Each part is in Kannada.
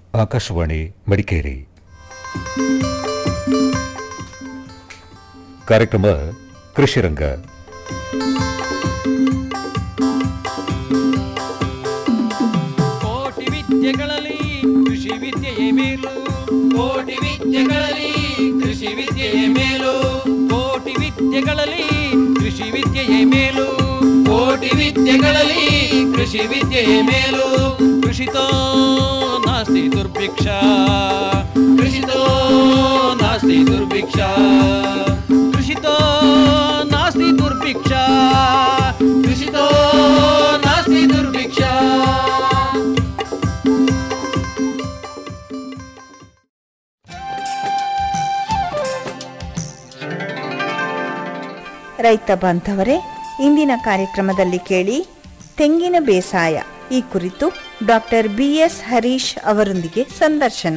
ಆಕಾಶವಾಣಿ ಮಡಿಕೇರಿ ಕಾರ್ಯಕ್ರಮ ಕೃಷಿರಂಗ ಕೋಟಿ ವಿದ್ಯೆಗಳಲ್ಲಿ ಕೃಷಿ ವಿದ್ಯೆಯೇ ಮೇಲು ಕೋಟಿ ವಿದ್ಯೆಗಳಲ್ಲಿ ಕೃಷಿ ವಿದ್ಯೆಯೇ ಮೇಲು ಕೋಟಿ ವಿದ್ಯೆಗಳಲ್ಲಿ ಕೃಷಿ ವಿದ್ಯೆಯೇ ಮೇಲು ಕೋಟಿ ವಿದ್ಯೆಗಳಲ್ಲಿ ಕೃಷಿ ವಿದ್ಯೆಯೇ ಮೇಲು ಕೃಷಿತೋ ನಾಸ್ತಿ ದುರ್ಭಿಕ್ಷ ಕೃಷಿತೋ ನಾಸ್ತಿ ದುರ್ಭಿಕ್ಷ ಕೃಷಿತೋ ನಾಸ್ತಿ ದುರ್ಭಿಕ್ಷ ಕೃಷಿತೋ ನಾಸ್ತಿ ದುರ್ಭಿಕ್ಷ ರೈತ ಬಾಂಧವರೇ ಇಂದಿನ ಕಾರ್ಯಕ್ರಮದಲ್ಲಿ ಕೇಳಿ ತೆಂಗಿನ ಬೇಸಾಯ ಈ ಕುರಿತು ಡಾಕ್ಟರ್ ಬಿ ಎಸ್ ಹರೀಶ್ ಅವರೊಂದಿಗೆ ಸಂದರ್ಶನ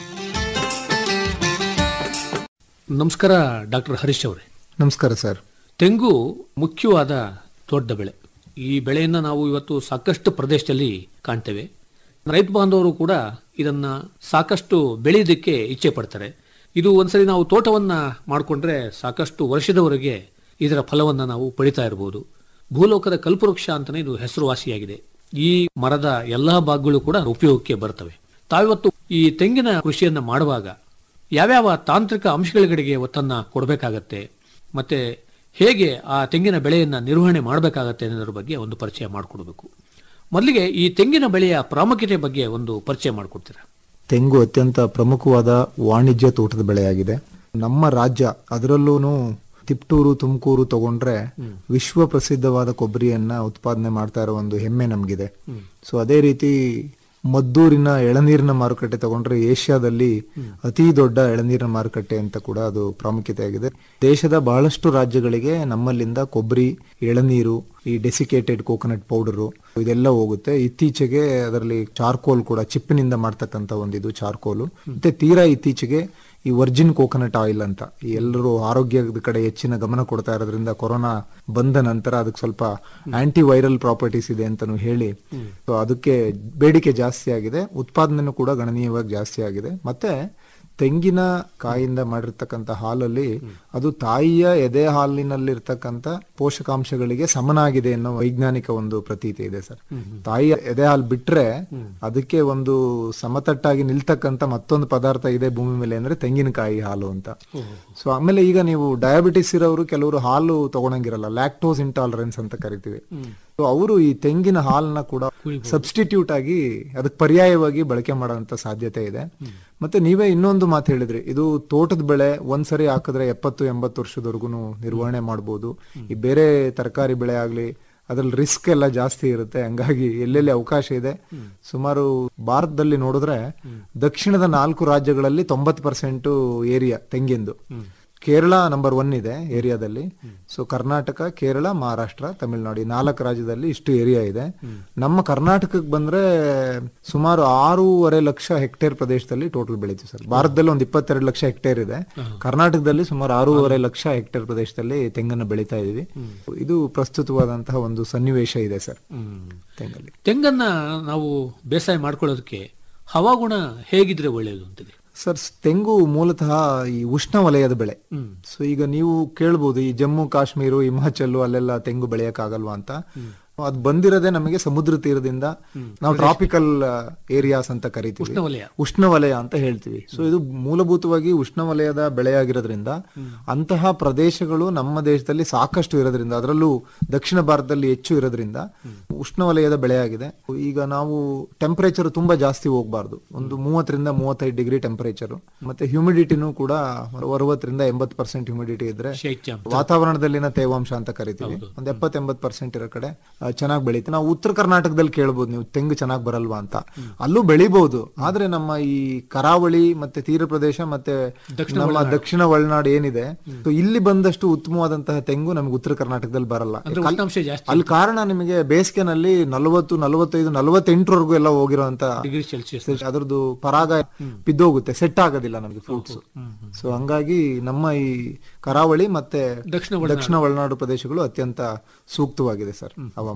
ನಮಸ್ಕಾರ ಡಾಕ್ಟರ್ ಹರೀಶ್ ಅವರೇ ನಮಸ್ಕಾರ ಸರ್ ತೆಂಗು ಮುಖ್ಯವಾದ ದೊಡ್ಡ ಬೆಳೆ ಈ ಬೆಳೆಯನ್ನು ನಾವು ಇವತ್ತು ಸಾಕಷ್ಟು ಪ್ರದೇಶದಲ್ಲಿ ಕಾಣ್ತೇವೆ ರೈತ ಬಾಂಧವರು ಕೂಡ ಇದನ್ನ ಸಾಕಷ್ಟು ಬೆಳೆಯೋದಕ್ಕೆ ಇಚ್ಛೆ ಪಡ್ತಾರೆ ಇದು ಒಂದ್ಸರಿ ನಾವು ತೋಟವನ್ನ ಮಾಡಿಕೊಂಡ್ರೆ ಸಾಕಷ್ಟು ವರ್ಷದವರೆಗೆ ಇದರ ಫಲವನ್ನ ನಾವು ಪಡಿತಾ ಇರಬಹುದು ಭೂಲೋಕದ ಕಲ್ಪವೃಕ್ಷ ಅಂತಾನೆ ಇದು ಹೆಸರುವಾಸಿಯಾಗಿದೆ ಈ ಮರದ ಎಲ್ಲಾ ಭಾಗಗಳು ಕೂಡ ಉಪಯೋಗಕ್ಕೆ ಬರ್ತವೆ ತಾವಿವತ್ತು ಈ ತೆಂಗಿನ ಕೃಷಿಯನ್ನ ಮಾಡುವಾಗ ಯಾವ್ಯಾವ ತಾಂತ್ರಿಕ ಅಂಶಗಳ ಒತ್ತನ್ನ ಕೊಡಬೇಕಾಗತ್ತೆ ಮತ್ತೆ ಹೇಗೆ ಆ ತೆಂಗಿನ ಬೆಳೆಯನ್ನ ನಿರ್ವಹಣೆ ಮಾಡಬೇಕಾಗತ್ತೆ ಅನ್ನೋದ್ರ ಬಗ್ಗೆ ಒಂದು ಪರಿಚಯ ಮಾಡಿಕೊಡ್ಬೇಕು ಮೊದಲಿಗೆ ಈ ತೆಂಗಿನ ಬೆಳೆಯ ಪ್ರಾಮುಖ್ಯತೆ ಬಗ್ಗೆ ಒಂದು ಪರಿಚಯ ಮಾಡಿಕೊಡ್ತೀರಾ ತೆಂಗು ಅತ್ಯಂತ ಪ್ರಮುಖವಾದ ವಾಣಿಜ್ಯ ತೋಟದ ಬೆಳೆಯಾಗಿದೆ ನಮ್ಮ ರಾಜ್ಯ ಅದರಲ್ಲೂ ತಿಪ್ಟೂರು ತುಮಕೂರು ತಗೊಂಡ್ರೆ ವಿಶ್ವ ಪ್ರಸಿದ್ಧವಾದ ಕೊಬ್ಬರಿಯನ್ನ ಉತ್ಪಾದನೆ ಮಾಡ್ತಾ ಇರೋ ಒಂದು ಹೆಮ್ಮೆ ನಮಗಿದೆ ಸೊ ಅದೇ ರೀತಿ ಮದ್ದೂರಿನ ಎಳನೀರಿನ ಮಾರುಕಟ್ಟೆ ತಗೊಂಡ್ರೆ ಏಷ್ಯಾದಲ್ಲಿ ಅತಿ ದೊಡ್ಡ ಎಳನೀರಿನ ಮಾರುಕಟ್ಟೆ ಅಂತ ಕೂಡ ಅದು ಪ್ರಾಮುಖ್ಯತೆ ಆಗಿದೆ ದೇಶದ ಬಹಳಷ್ಟು ರಾಜ್ಯಗಳಿಗೆ ನಮ್ಮಲ್ಲಿಂದ ಕೊಬ್ಬರಿ ಎಳನೀರು ಈ ಡೆಸಿಕೇಟೆಡ್ ಕೋಕೋನಟ್ ಪೌಡರು ಇದೆಲ್ಲ ಹೋಗುತ್ತೆ ಇತ್ತೀಚೆಗೆ ಅದರಲ್ಲಿ ಚಾರ್ಕೋಲ್ ಕೂಡ ಚಿಪ್ಪಿನಿಂದ ಮಾಡ್ತಕ್ಕಂಥ ಒಂದಿದು ಚಾರ್ಕೋಲು ಮತ್ತೆ ತೀರಾ ಇತ್ತೀಚೆಗೆ ಈ ವರ್ಜಿನ್ ಕೋಕೋನಟ್ ಆಯಿಲ್ ಅಂತ ಈ ಎಲ್ಲರೂ ಆರೋಗ್ಯದ ಕಡೆ ಹೆಚ್ಚಿನ ಗಮನ ಕೊಡ್ತಾ ಇರೋದ್ರಿಂದ ಕೊರೋನಾ ಬಂದ ನಂತರ ಅದಕ್ಕೆ ಸ್ವಲ್ಪ ಆಂಟಿ ವೈರಲ್ ಪ್ರಾಪರ್ಟೀಸ್ ಇದೆ ಅಂತಾನು ಹೇಳಿ ಸೊ ಅದಕ್ಕೆ ಬೇಡಿಕೆ ಜಾಸ್ತಿ ಆಗಿದೆ ಉತ್ಪಾದನೆನೂ ಕೂಡ ಗಣನೀಯವಾಗಿ ಜಾಸ್ತಿ ಆಗಿದೆ ಮತ್ತೆ ತೆಂಗಿನ ಕಾಯಿಂದ ಮಾಡಿರ್ತಕ್ಕಂಥ ಹಾಲಲ್ಲಿ ಅದು ತಾಯಿಯ ಎದೆ ಹಾಲಿನಲ್ಲಿರ್ತಕ್ಕಂಥ ಪೋಷಕಾಂಶಗಳಿಗೆ ಸಮನಾಗಿದೆ ಅನ್ನೋ ವೈಜ್ಞಾನಿಕ ಒಂದು ಪ್ರತೀತಿ ಇದೆ ಸರ್ ತಾಯಿಯ ಎದೆ ಹಾಲು ಬಿಟ್ರೆ ಅದಕ್ಕೆ ಒಂದು ಸಮತಟ್ಟಾಗಿ ನಿಲ್ತಕ್ಕಂಥ ಮತ್ತೊಂದು ಪದಾರ್ಥ ಇದೆ ಭೂಮಿ ಮೇಲೆ ಅಂದ್ರೆ ತೆಂಗಿನಕಾಯಿ ಹಾಲು ಅಂತ ಸೊ ಆಮೇಲೆ ಈಗ ನೀವು ಡಯಾಬಿಟಿಸ್ ಇರೋರು ಕೆಲವರು ಹಾಲು ತಗೊಳಂಗಿರಲ್ಲ ಲ್ಯಾಕ್ಟೋಸ್ ಇಂಟಾಲರೆನ್ಸ್ ಅಂತ ಕರಿತೀವಿ ಸೊ ಅವರು ಈ ತೆಂಗಿನ ಹಾಲನ್ನ ಕೂಡ ಸಬ್ಸ್ಟಿಟ್ಯೂಟ್ ಆಗಿ ಅದಕ್ಕೆ ಪರ್ಯಾಯವಾಗಿ ಬಳಕೆ ಮಾಡೋಂಥ ಸಾಧ್ಯತೆ ಇದೆ ಮತ್ತೆ ನೀವೇ ಇನ್ನೊಂದು ಮಾತು ಹೇಳಿದ್ರಿ ಇದು ತೋಟದ ಬೆಳೆ ಒಂದ್ಸರಿ ಹಾಕಿದ್ರೆ ಎಪ್ಪತ್ತು ಎಂಬತ್ತು ವರ್ಷದವರೆಗೂ ನಿರ್ವಹಣೆ ಮಾಡ್ಬೋದು ಈ ಬೇರೆ ತರಕಾರಿ ಬೆಳೆ ಆಗ್ಲಿ ಅದ್ರಲ್ಲಿ ರಿಸ್ಕ್ ಎಲ್ಲ ಜಾಸ್ತಿ ಇರುತ್ತೆ ಹಂಗಾಗಿ ಎಲ್ಲೆಲ್ಲಿ ಅವಕಾಶ ಇದೆ ಸುಮಾರು ಭಾರತದಲ್ಲಿ ನೋಡಿದ್ರೆ ದಕ್ಷಿಣದ ನಾಲ್ಕು ರಾಜ್ಯಗಳಲ್ಲಿ ತೊಂಬತ್ತು ಪರ್ಸೆಂಟ್ ಏರಿಯಾ ತೆಂಗಿಂದು ಕೇರಳ ನಂಬರ್ ಒನ್ ಇದೆ ಏರಿಯಾದಲ್ಲಿ ಸೊ ಕರ್ನಾಟಕ ಕೇರಳ ಮಹಾರಾಷ್ಟ್ರ ತಮಿಳುನಾಡು ಈ ನಾಲ್ಕು ರಾಜ್ಯದಲ್ಲಿ ಇಷ್ಟು ಏರಿಯಾ ಇದೆ ನಮ್ಮ ಕರ್ನಾಟಕಕ್ಕೆ ಬಂದ್ರೆ ಸುಮಾರು ಆರೂವರೆ ಲಕ್ಷ ಹೆಕ್ಟೇರ್ ಪ್ರದೇಶದಲ್ಲಿ ಟೋಟಲ್ ಬೆಳೀತೀವಿ ಸರ್ ಭಾರತದಲ್ಲಿ ಒಂದು ಇಪ್ಪತ್ತೆರಡು ಲಕ್ಷ ಹೆಕ್ಟೇರ್ ಇದೆ ಕರ್ನಾಟಕದಲ್ಲಿ ಸುಮಾರು ಆರೂವರೆ ಲಕ್ಷ ಹೆಕ್ಟೇರ್ ಪ್ರದೇಶದಲ್ಲಿ ತೆಂಗನ್ನು ಬೆಳೀತಾ ಇದೀವಿ ಇದು ಪ್ರಸ್ತುತವಾದಂತಹ ಒಂದು ಸನ್ನಿವೇಶ ಇದೆ ಸರ್ ತೆಂಗಲ್ಲಿ ತೆಂಗನ್ನ ನಾವು ಬೇಸಾಯ ಮಾಡ್ಕೊಳ್ಳೋದಕ್ಕೆ ಹವಾಗುಣ ಹೇಗಿದ್ರೆ ಒಳ್ಳೆಯದು ಅಂತಿದೆ ಸರ್ ತೆಂಗು ಮೂಲತಃ ಈ ಉಷ್ಣವಲಯದ ಬೆಳೆ ಸೊ ಈಗ ನೀವು ಕೇಳ್ಬೋದು ಈ ಜಮ್ಮು ಕಾಶ್ಮೀರ ಹಿಮಾಚಲ್ ಅಲ್ಲೆಲ್ಲ ತೆಂಗು ಬೆಳೆಯಕ್ಕಾಗಲ್ವಾ ಅಂತ ಅದು ಬಂದಿರೋದೇ ನಮಗೆ ಸಮುದ್ರ ತೀರದಿಂದ ನಾವು ಟ್ರಾಪಿಕಲ್ ಏರಿಯಾಸ್ ಅಂತ ಕರಿತೀವಿ ಉಷ್ಣವಲಯ. ಉಷ್ಣವಲಯ ಅಂತ ಹೇಳ್ತೀವಿ ಸೊ ಇದು ಮೂಲಭೂತವಾಗಿ ಉಷ್ಣವಲಯದ ಬೆಳೆಯಾಗಿರೋದ್ರಿಂದ ಅಂತಹ ಪ್ರದೇಶಗಳು ನಮ್ಮ ದೇಶದಲ್ಲಿ ಸಾಕಷ್ಟು ಇರೋದ್ರಿಂದ ಅದರಲ್ಲೂ ದಕ್ಷಿಣ ಭಾರತದಲ್ಲಿ ಹೆಚ್ಚು ಇರೋದ್ರಿಂದ ಉಷ್ಣವಲಯದ ಬೆಳೆಯಾಗಿದೆ ಈಗ ನಾವು ಟೆಂಪರೇಚರ್ ತುಂಬಾ ಜಾಸ್ತಿ ಹೋಗ್ಬಾರ್ದು ಒಂದು ಮೂವತ್ತರಿಂದ ಮೂವತ್ತೈದು ಡಿಗ್ರಿ ಟೆಂಪರೇಚರ್ ಮತ್ತೆ ಹ್ಯೂಮಿಡಿಟಿನೂ ಕೂಡ ಅರವತ್ತರಿಂದ ಎಂಬತ್ತು ಪರ್ಸೆಂಟ್ ಹ್ಯೂಮಿಡಿಟಿ ಇದ್ರೆ ಶೈತ್ಯ ವಾತಾವರಣದಲ್ಲಿನ ತೇವಾಂಶ ಅಂತ ಕರಿತೀವಿ ಒಂದ್ ಎಪ್ಪತ್ ಎಂಬತ್ ಪರ್ಸೆಂಟ್ ಇರೋ ಕಡೆ ಚೆನ್ನಾಗಿ ಬೆಳೀತೆ ನಾವು ಉತ್ತರ ಕರ್ನಾಟಕದಲ್ಲಿ ಕೇಳ್ಬೋದು ನೀವು ತೆಂಗು ಚೆನ್ನಾಗಿ ಬರಲ್ವಾ ಅಂತ ಅಲ್ಲೂ ಬೆಳಿಬಹುದು ಆದ್ರೆ ನಮ್ಮ ಈ ಕರಾವಳಿ ಮತ್ತೆ ತೀರ ಪ್ರದೇಶ ಮತ್ತೆ ನಮ್ಮ ದಕ್ಷಿಣ ಒಳನಾಡು ಏನಿದೆ so ಇಲ್ಲಿ ಬಂದಷ್ಟು ಉತ್ತಮವಾದಂತಹ ತೆಂಗು ನಮ್ಗೆ ಉತ್ತರ ಕರ್ನಾಟಕದಲ್ಲಿ ಬರಲ್ಲ ಅಂದ್ರೆ ಉಷ್ಣಾಂಶ ಜಾಸ್ತಿ ಅಲ್ಲಿ ಕಾರಣ ನಿಮಗೆ ಬೇಸಿಗೆನಲ್ಲಿ ನಲವತ್ತು ನಲವತ್ತೈದು ನಲವತ್ತೆಂಟರವರೆಗೂ ಎಲ್ಲ ಹೋಗಿರೋಂತ ಡಿಗ್ರಿ ಸೆಲ್ಸಿಯಸ್ ಅದ್ರದ್ದು ಪರಾಗ ಬಿದ್ದೋಗುತ್ತೆ ಸೆಟ್ ಆಗೋದಿಲ್ಲ ನಮಗೆ ಫ್ರೂಟ್ಸ್ ಸೊ ಹಂಗಾಗಿ ನಮ್ಮ ಈ ಕರಾವಳಿ ಮತ್ತೆ ದಕ್ಷಿಣ ದಕ್ಷಿಣ ಒಳನಾಡು ಪ್ರದೇಶಗಳು ಅತ್ಯಂತ ಸೂಕ್ತವಾಗಿದೆ ಸರ್ ಹವಾಮಾನ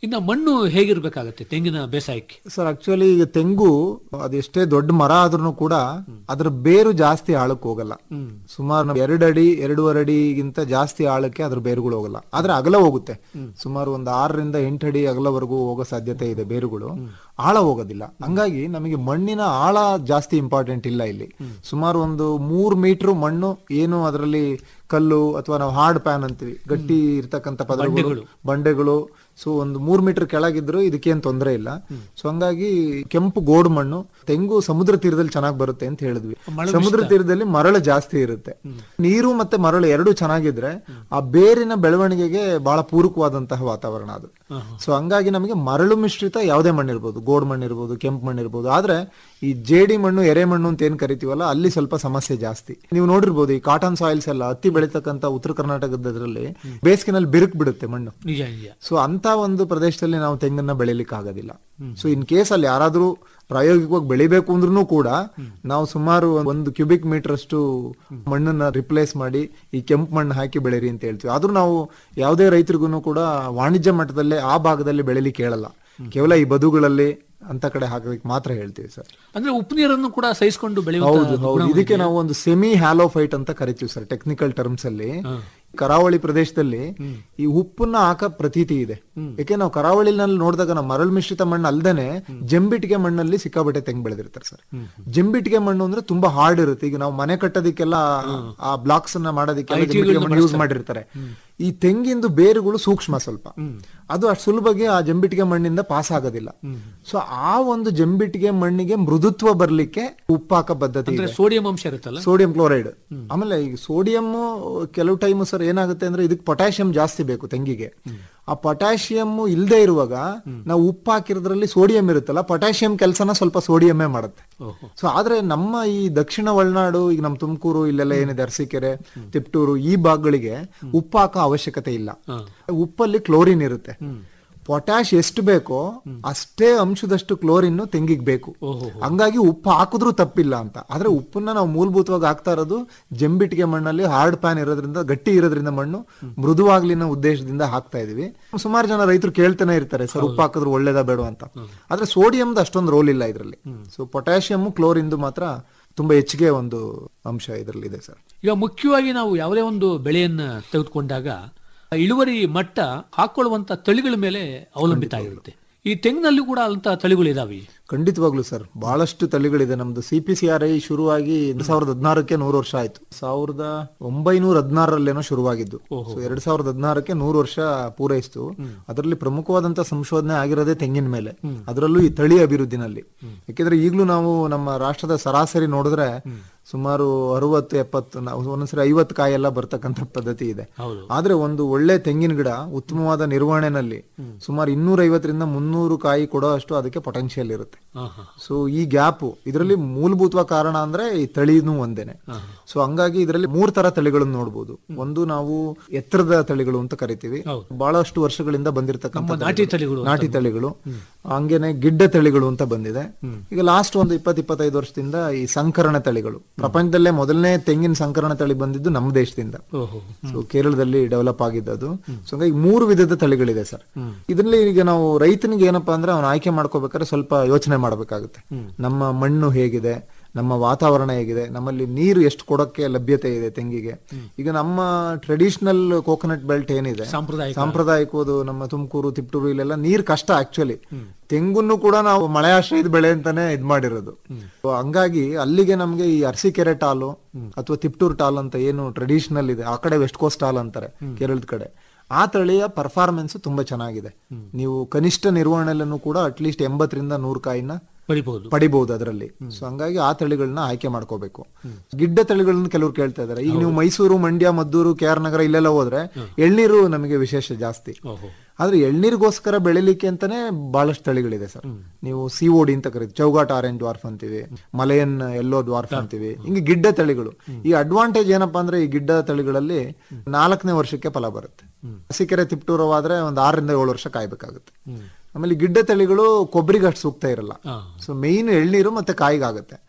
ಇನ್ನು ಮಣ್ಣು ಹೇಗಿರ್ಬೇಕಾಗತ್ತೆ ತೆಂಗಿನ ಬೇಸಾಯಕ್ಕೆ ಸರ್ ಆಕ್ಚುಲಿ ಈಗ ತೆಂಗು ಅದೆಷ್ಟೇ ದೊಡ್ಡ ಮರ ಆದ್ರೂ ಕೂಡ ಅದ್ರ ಬೇರು ಜಾಸ್ತಿ ಆಳಕ್ಕೆ ಹೋಗಲ್ಲ ಸುಮಾರು ಎರಡು ಅಡಿ ಎರಡೂವರೆ ಅಡಿಗಿಂತ ಜಾಸ್ತಿ ಆಳಕ್ಕೆ ಅದ್ರ ಬೇರುಗಳು ಹೋಗಲ್ಲ ಆದ್ರೆ ಅಗಲ ಹೋಗುತ್ತೆ ಸುಮಾರು ಒಂದು ಆರರಿಂದ ಎಂಟು ಅಡಿ ಅಗಲವರೆಗೂ ಹೋಗೋ ಸಾಧ್ಯತೆ ಇದೆ ಬೇರುಗಳು ಆಳ ಹೋಗೋದಿಲ್ಲ ಹಂಗಾಗಿ ನಮಗೆ ಮಣ್ಣಿನ ಆಳ ಜಾಸ್ತಿ ಇಂಪಾರ್ಟೆಂಟ್ ಇಲ್ಲ ಇಲ್ಲಿ ಸುಮಾರು ಒಂದು ಮೂರ್ ಮೀಟರ್ ಮಣ್ಣು ಏನು ಅದರಲ್ಲಿ ಕಲ್ಲು ಅಥವಾ ನಾವು ಹಾರ್ಡ್ ಪ್ಯಾನ್ ಅಂತೀವಿ ಗಟ್ಟಿ ಇರ್ತಕ್ಕಂಥ ಪದರಗಳು ಬಂಡೆಗಳು ಸೊ ಒಂದು ಮೂರ್ ಮೀಟರ್ ಕೆಳಗಿದ್ರು ಇದಕ್ಕೇನ್ ತೊಂದರೆ ಇಲ್ಲ ಸೊ ಹಂಗಾಗಿ ಕೆಂಪು ಗೋಡು ಮಣ್ಣು ತೆಂಗು ಸಮುದ್ರ ತೀರದಲ್ಲಿ ಚೆನ್ನಾಗಿ ಬರುತ್ತೆ ಅಂತ ಹೇಳಿದ್ವಿ ಸಮುದ್ರ ತೀರದಲ್ಲಿ ಮರಳು ಜಾಸ್ತಿ ಇರುತ್ತೆ ನೀರು ಮತ್ತೆ ಮರಳು ಎರಡು ಚೆನ್ನಾಗಿದ್ರೆ ಆ ಬೇರಿನ ಬೆಳವಣಿಗೆಗೆ ಬಹಳ ಪೂರಕವಾದಂತಹ ವಾತಾವರಣ ಅದು ಸೊ ಹಂಗಾಗಿ ನಮಗೆ ಮರಳು ಮಿಶ್ರಿತ ಯಾವುದೇ ಮಣ್ಣು ಇರ್ಬೋದು ಗೋಡ್ ಮಣ್ಣು ಇರ್ಬೋದು ಕೆಂಪು ಮಣ್ಣು ಇರ್ಬೋದು ಆದ್ರೆ ಈ ಜೇಡಿ ಮಣ್ಣು ಎರೆ ಮಣ್ಣು ಅಂತ ಏನ್ ಕರಿತೀವಲ್ಲ ಅಲ್ಲಿ ಸ್ವಲ್ಪ ಸಮಸ್ಯೆ ಜಾಸ್ತಿ ನೀವು ನೋಡಿರ್ಬೋದು ಈ ಕಾಟನ್ ಸಾಯಿಲ್ಸ್ ಎಲ್ಲ ಹತ್ತಿ ಬೆಳೀತಕ್ಕಂತ ಉತ್ತರ ಕರ್ನಾಟಕದಲ್ಲಿ ಬೇಸಿಗೆನಲ್ಲಿ ಬಿರುಕು ಬಿಡುತ್ತೆ ಮಣ್ಣು ನಿಜ ನಿಜ ಸೊ ಅಂತ ಒಂದು ಪ್ರದೇಶದಲ್ಲಿ ನಾವು ತೆಂಗನ್ನ ಬೆಳಿಲಿಕ್ಕೆ ಆಗೋದಿಲ್ಲ ಸೊ ಇನ್ ಕೇಸ್ ಅಲ್ಲಿ ಯಾರಾದ್ರೂ ಪ್ರಾಯೋಗಿಕವಾಗಿ ಬೆಳಿಬೇಕು ಅಂದ್ರೂ ಕೂಡ ನಾವು ಸುಮಾರು ಒಂದು ಕ್ಯೂಬಿಕ್ ಮೀಟರ್ ಅಷ್ಟು ಮಣ್ಣನ್ನ ರಿಪ್ಲೇಸ್ ಮಾಡಿ ಈ ಕೆಂಪು ಮಣ್ಣು ಹಾಕಿ ಬೆಳೀರಿ ಅಂತ ಹೇಳ್ತೀವಿ ಆದ್ರೂ ನಾವು ಯಾವುದೇ ರೈತರಿಗೂ ಕೂಡ ವಾಣಿಜ್ಯ ಮಟ್ಟದಲ್ಲೇ ಆ ಭಾಗದಲ್ಲಿ ಬೆಳಿಲಿಕ್ಕೆ ಹೇಳಲ್ಲ ಕೇವಲ ಈ ಬದುಗಳಲ್ಲಿ ಅಂತ ಕಡೆ ಹಾಕೋದಕ್ಕೆ ಮಾತ್ರ ಹೇಳ್ತೀವಿ ಸರ್ ಅಂದ್ರೆ ಉಪ್ಪು ನೀರನ್ನು ಕೂಡ ಸಹಿಸಿಕೊಂಡು ಹೌದು ಬೆಳೆಯುವಂತ ಹೌದು ಇದಕ್ಕೆ ನಾವು ಒಂದು ಸೆಮಿ ಹ್ಯಾಲೋಫೈಟ್ ಅಂತ ಕರಿತೀವಿ ಸರ್ ಟೆಕ್ನಿಕಲ್ ಟರ್ಮ್ಸ್ ಅಲ್ಲಿ ಕರಾವಳಿ ಪ್ರದೇಶದಲ್ಲಿ ಈ ಉಪ್ಪನ್ನ ಹಾಕ ಪ್ರತೀತಿ ಇದೆ ಯಾಕೆ ನಾವು ಕರಾವಳಿನಲ್ಲಿ ನೋಡಿದಾಗ ನಾವು ಮರಳು ಮಿಶ್ರಿತ ಮಣ್ಣು ಅಲ್ದೇನೆ ಜಂಬಿಟ್ಟಿಗೆ ಮಣ್ಣಲ್ಲಿ ಸಿಕ್ಕಾಬಟ್ಟೆ ತೆಂಗ್ ಬೆಳೆದಿರ್ತಾರೆ ಸರ್ ಜಂಬಿಟ್ಟಿಗೆ ಮಣ್ಣು ಅಂದ್ರೆ ತುಂಬಾ ಹಾರ್ಡ್ ಇರುತ್ತೆ ಈಗ ನಾವು ಮನೆ ಕಟ್ಟೋದಕ್ಕೆಲ್ಲ ಆ ಬ್ಲಾಕ್ಸ್ ಅನ್ನ ಮಾಡೋದಕ್ಕೆಲ್ಲ ಜಂಬಿಟ್ಟಿಗೆ ಮಣ್ಣು ಯೂಸ್ ಮಾಡಿರ್ತಾರೆ ಈ ತೆಂಗಿಂದು ಬೇರುಗಳು ಸೂಕ್ಷ್ಮ ಸ್ವಲ್ಪ ಅದು ಅಷ್ಟು ಸುಲಭವಾಗಿ ಆ ಜಂಬಿಟ್ಟಿಗೆ ಮಣ್ಣಿಂದ ಪಾಸ್ ಆಗೋದಿಲ್ಲ ಸೊ ಆ ಒಂದು ಜಂಬಿಟ್ಟಿಗೆ ಮಣ್ಣಿಗೆ ಮೃದುತ್ವ ಬರ್ಲಿಕ್ಕೆ ಉಪ್ಪಾಕ ಪದ್ಧತಿ ಅಂದ್ರೆ ಇದೆ ಸೋಡಿಯಂ ಅಂಶ ಇರುತ್ತಲ್ಲ ಸೋಡಿಯಂ ಕ್ಲೋರೈಡ್ ಆಮೇಲೆ ಈಗ ಸೋಡಿಯಂ ಕೆಲವು ಟೈಮ್ ಸರ್ ಏನಾಗುತ್ತೆ ಅಂದ್ರೆ ಇದಕ್ಕೆ ಪೊಟ್ಯಾಷಿಯಂ ಜಾಸ್ತಿ ಬೇಕು ತೆಂಗಿಗೆ ಆ ಪೊಟ್ಯಾಷಿಯಂ ಇಲ್ಲದೆ ಇರುವಾಗ ನಾವು ಉಪ್ಪು ಹಾಕಿರೋದ್ರಲ್ಲಿ ಸೋಡಿಯಂ ಇರುತ್ತಲ್ಲ ಪೊಟ್ಯಾಷಿಯಂ ಕೆಲಸನ ಸ್ವಲ್ಪ ಸೋಡಿಯಮ್ಮೇ ಮಾಡುತ್ತೆ ಓಹೋ. ಸೊ ಆದ್ರೆ ನಮ್ಮ ಈ ದಕ್ಷಿಣ ಒಳನಾಡು ಈಗ ನಮ್ಮ ತುಮಕೂರು ಇಲ್ಲೆಲ್ಲ ಏನಿದೆ ಅರಸೀಕೆರೆ ತಿಪ್ಟೂರು ಈ ಭಾಗಗಳಿಗೆ ಉಪ್ಪು ಹಾಕೋ ಅವಶ್ಯಕತೆ ಇಲ್ಲ ಉಪ್ಪಲ್ಲಿ ಕ್ಲೋರಿನ್ ಇರುತ್ತೆ ಪೊಟ್ಯಾಶ್ ಎಷ್ಟು ಬೇಕೋ ಅಷ್ಟೇ ಅಂಶದಷ್ಟು ಕ್ಲೋರಿನ್ ತೆಂಗಿಗೆ ಬೇಕು ಹಂಗಾಗಿ ಉಪ್ಪು ಹಾಕಿದ್ರೂ ತಪ್ಪಿಲ್ಲ ಅಂತ ಆದ್ರೆ ಉಪ್ಪನ್ನ ನಾವು ಮೂಲಭೂತವಾಗಿ ಹಾಕ್ತಾ ಇರೋದು ಜಂಬಿಟ್ಟಿಗೆ ಮಣ್ಣಲ್ಲಿ ಹಾರ್ಡ್ ಪ್ಯಾನ್ ಇರೋದ್ರಿಂದ ಗಟ್ಟಿ ಇರೋದ್ರಿಂದ ಮಣ್ಣು ಮೃದುವಾಗ್ಲಿ ಅನ್ನೋ ಉದ್ದೇಶದಿಂದ ಹಾಕ್ತಾ ಇದೀವಿ ಸುಮಾರು ಜನ ರೈತರು ಕೇಳ್ತಾನೆ ಇರ್ತಾರೆ ಸರ್ ಉಪ್ಪು ಹಾಕಿದ್ರು ಒಳ್ಳೇದಾ ಬೇಡ ಅಂತ ಆದ್ರೆ ಸೋಡಿಯಂದು ಅಷ್ಟೊಂದು ರೋಲ್ ಇಲ್ಲ ಇದರಲ್ಲಿ ಸೊ ಪೊಟ್ಯಾಷಿಯಂ ಕ್ಲೋರಿಂದು ಮಾತ್ರ ತುಂಬಾ ಹೆಚ್ಚಿಗೆ ಒಂದು ಅಂಶ ಇದರಲ್ಲಿ ಇದೆ ಸರ್ ಈಗ ಮುಖ್ಯವಾಗಿ ನಾವು ಯಾವುದೇ ಒಂದು ಬೆಳೆಯನ್ನ ತೆಗೆದುಕೊಂಡಾಗ ಇಳುವರಿ ಮಟ್ಟ ಹಾಕೊಳ್ಳುವಂತ ತಳಿಗಳ ಮೇಲೆ ಅವಲಂಬಿತ ಆಗಿರುತ್ತೆ ಈ ತೆಂಗಿನಲ್ಲಿ ಕೂಡ ಅಂತ ತಳಿಗಳು ಇದಾವೆ ಖಂಡಿತವಾಗ್ಲು ಸರ್ ಬಹಳಷ್ಟು ತಳಿಗಳಿದೆ ನಮ್ದು C P C R I ಶುರುವಾಗಿ ಎರಡ್ ಸಾವಿರದ ಹದಿನಾರಕ್ಕೆ ನೂರು ವರ್ಷ ಆಯ್ತು ಸಾವಿರದ ಒಂಬೈನೂರ ಹದಿನಾರರಲ್ಲೇನೋ ಶುರುವಾಗಿದ್ದು ಸೊ ಎರಡ್ ಸಾವಿರದ ಹದಿನಾರಕ್ಕೆ ನೂರು ವರ್ಷ ಪೂರೈಸಿತು ಅದರಲ್ಲಿ ಪ್ರಮುಖವಾದಂತ ಸಂಶೋಧನೆ ಆಗಿರೋದೇ ತೆಂಗಿನ ಮೇಲೆ ಅದರಲ್ಲೂ ಈ ತಳಿ ಅಭಿವೃದ್ಧಿನಲ್ಲಿ ಯಾಕೆಂದ್ರೆ ಈಗಲೂ ನಾವು ನಮ್ಮ ರಾಷ್ಟ್ರದ ಸರಾಸರಿ ನೋಡಿದ್ರೆ ಸುಮಾರು ಅರವತ್ತು ಎಪ್ಪತ್ತು ನಾವು ಒಂದೊಂದ್ಸರಿ ಐವತ್ತು ಕಾಯಿ ಎಲ್ಲ ಬರ್ತಕ್ಕಂಥ ಪದ್ಧತಿ ಇದೆ ಆದ್ರೆ ಒಂದು ಒಳ್ಳೆ ತೆಂಗಿನ ಗಿಡ ಉತ್ತಮವಾದ ನಿರ್ವಹಣೆನಲ್ಲಿ ಸುಮಾರು ಇನ್ನೂರ ಐವತ್ತರಿಂದ ಮುನ್ನೂರು ಕಾಯಿ ಕೊಡೋ ಅಷ್ಟು ಅದಕ್ಕೆ ಪೊಟೆನ್ಶಿಯಲ್ ಇರುತ್ತೆ ಸೊ ಈ ಗ್ಯಾಪ್ ಇದರಲ್ಲಿ ಮೂಲಭೂತವ ಕಾರಣ ಅಂದ್ರೆ ಈ ತಳಿನೂ ಒಂದೇನೆ ಸೊ ಹಂಗಾಗಿ ಇದರಲ್ಲಿ ಮೂರ್ ತರ ತಳಿಗಳನ್ನು ನೋಡಬಹುದು ಒಂದು ನಾವು ಎತ್ತರದ ತಳಿಗಳು ಅಂತ ಕರಿತೀವಿ ಬಹಳಷ್ಟು ವರ್ಷಗಳಿಂದ ಬಂದಿರತಕ್ಕಂಥ ನಾಟಿ ತಳಿಗಳು ನಾಟಿ ತಳಿಗಳು ಹಂಗೇನೆ ಗಿಡ್ಡ ತಳಿಗಳು ಅಂತ ಬಂದಿದೆ ಈಗ ಲಾಸ್ಟ್ ಒಂದು ಇಪ್ಪತ್ ಇಪ್ಪತ್ತೈದು ವರ್ಷದಿಂದ ಈ ಸಂಕರಣ ತಳಿಗಳು ಪ್ರಪಂಚದಲ್ಲೇ ಮೊದಲನೇ ತೆಂಗಿನ ಸಂಕರಣ ತಳಿ ಬಂದಿದ್ದು ನಮ್ಮ ದೇಶದಿಂದ ಓಹೋ ಸೊ ಕೇರಳದಲ್ಲಿ ಡೆವಲಪ್ ಆಗಿದ್ದದು ಸೊ ಹಂಗಾಗಿ ಮೂರು ವಿಧದ ತಳಿಗಳಿದೆ ಸರ್ ಇದರಲ್ಲಿ ಈಗ ನಾವು ರೈತನಿಗೆ ಏನಪ್ಪಾ ಅಂದ್ರೆ ಅವ್ನು ಆಯ್ಕೆ ಮಾಡ್ಕೋಬೇಕಾದ್ರೆ ಸ್ವಲ್ಪ ಯೋಚನೆ ಮಾಡ್ಬೇಕಾಗುತ್ತೆ ನಮ್ಮ ಮಣ್ಣು ಹೇಗಿದೆ ನಮ್ಮ ವಾತಾವರಣ ಹೇಗಿದೆ ನಮ್ಮಲ್ಲಿ ನೀರು ಎಷ್ಟು ಕೊಡೋಕ್ಕೆ ಲಭ್ಯತೆ ಇದೆ ತೆಂಗಿಗೆ ಈಗ ನಮ್ಮ ಟ್ರೆಡಿಷನಲ್ ಕೋಕೋನಟ್ ಬೆಲ್ಟ್ ಏನಿದೆ ಸಾಂಪ್ರದಾಯಿಕ ಸಾಂಪ್ರದಾಯಿಕವಾದ ನಮ್ಮ ತುಮಕೂರು ತಿಪ್ಟೂರು ಇಲ್ಲೆಲ್ಲ ನೀರ್ ಕಷ್ಟ ಆಕ್ಚುಲಿ ತೆಂಗುನ್ನು ಕೂಡ ನಾವು ಮಳೆ ಆಶ್ರಯದ ಬೆಳೆ ಅಂತಾನೆ ಇದ್ ಮಾಡಿರೋದು So ಹಂಗಾಗಿ ಅಲ್ಲಿಗೆ ನಮ್ಗೆ ಈ ಅರಸೀಕೆರೆ ಟಾಲು ಅಥವಾ ತಿಪ್ಟೂರು ಟಾಲ್ ಅಂತ ಏನು ಟ್ರೆಡಿಷನಲ್ ಇದೆ ಆ ಕಡೆ ವೆಸ್ಟ್ ಕೋಸ್ಟ್ ಟಾಲ್ ಅಂತಾರೆ ಕೇರಳದ ಕಡೆ ಆ ತಳಿಯ ಪರ್ಫಾರ್ಮೆನ್ಸ್ ತುಂಬಾ ಚೆನ್ನಾಗಿದೆ ನೀವು ಕನಿಷ್ಠ ನಿರ್ವಹಣೆಯಲ್ಲೂ ಕೂಡ ಅಟ್ಲೀಸ್ಟ್ ಎಂಬತ್ತರಿಂದ ನೂರು ಕಾಯಿನ ಬರಿಬಹುದು ಪಡಿಬಹುದು ಅದರಲ್ಲಿ ಸೊ ಹಂಗಾಗಿ ಆ ತಳಿಗಳನ್ನ ಆಯ್ಕೆ ಮಾಡ್ಕೋಬೇಕು ಗಿಡ್ಡ ತಳಿಗಳನ್ನ ಕೆಲವರು ಕೇಳ್ತಾ ಇದಾರೆ ಈಗ ನೀವು ಮೈಸೂರು ಮಂಡ್ಯ ಮದ್ದೂರು ಕೆ ಆರ್ ನಗರ ಇಲ್ಲೆಲ್ಲ ಹೋದ್ರೆ ಎಳ್ನೀರು ನಮಗೆ ವಿಶೇಷ ಜಾಸ್ತಿ ಓಹೋ ಆದ್ರೆ ಎಳ್ನೀರಿಗೋಸ್ಕರ ಬೆಳಿಲಿಕ್ಕೆ ಅಂತಾನೆ ಬಹಳಷ್ಟು ತಳಿಗಳಿದೆ ಸರ್ ನೀವು ಸಿ ಓಡಿ ಅಂತ ಕರೀತೀವಿ ಚೌಗಾಟ್ ಆರೆಂಜ್ ಡ್ವಾರ್ಫ್ ಅಂತೀವಿ ಮಲಯನ್ ಎಲ್ಲೋ ಡ್ವಾರ್ಫ್ ಅಂತೀವಿ ಹಿಂಗೆ ಗಿಡ್ಡ ತಳಿಗಳು ಈ ಅಡ್ವಾಂಟೇಜ್ ಏನಪ್ಪಾ ಅಂದ್ರೆ ಈ ಗಿಡ್ಡ ತಳಿಗಳಲ್ಲಿ ನಾಲ್ಕನೇ ವರ್ಷಕ್ಕೆ ಫಲ ಬರುತ್ತೆ ಹಸಿಕೆರೆ ತಿಪ್ಟೂರವಾದ್ರೆ ಒಂದ್ ಆರರಿಂದ ಏಳು ವರ್ಷ ಕಾಯ್ಬೇಕಾಗುತ್ತೆ ಆಮೇಲೆ ಈ ಗಿಡ್ಡ ತಳಿಗಳು ಕೊಬ್ಬರಿಗೆ ಅಷ್ಟು ಸೂಕ್ತ ಇರಲ್ಲ ಸೊ ಮೇಯ್ನ್ ಎಳ್ನೀರು ಮತ್ತೆ ಕಾಯಿಗಾಗುತ್ತೆ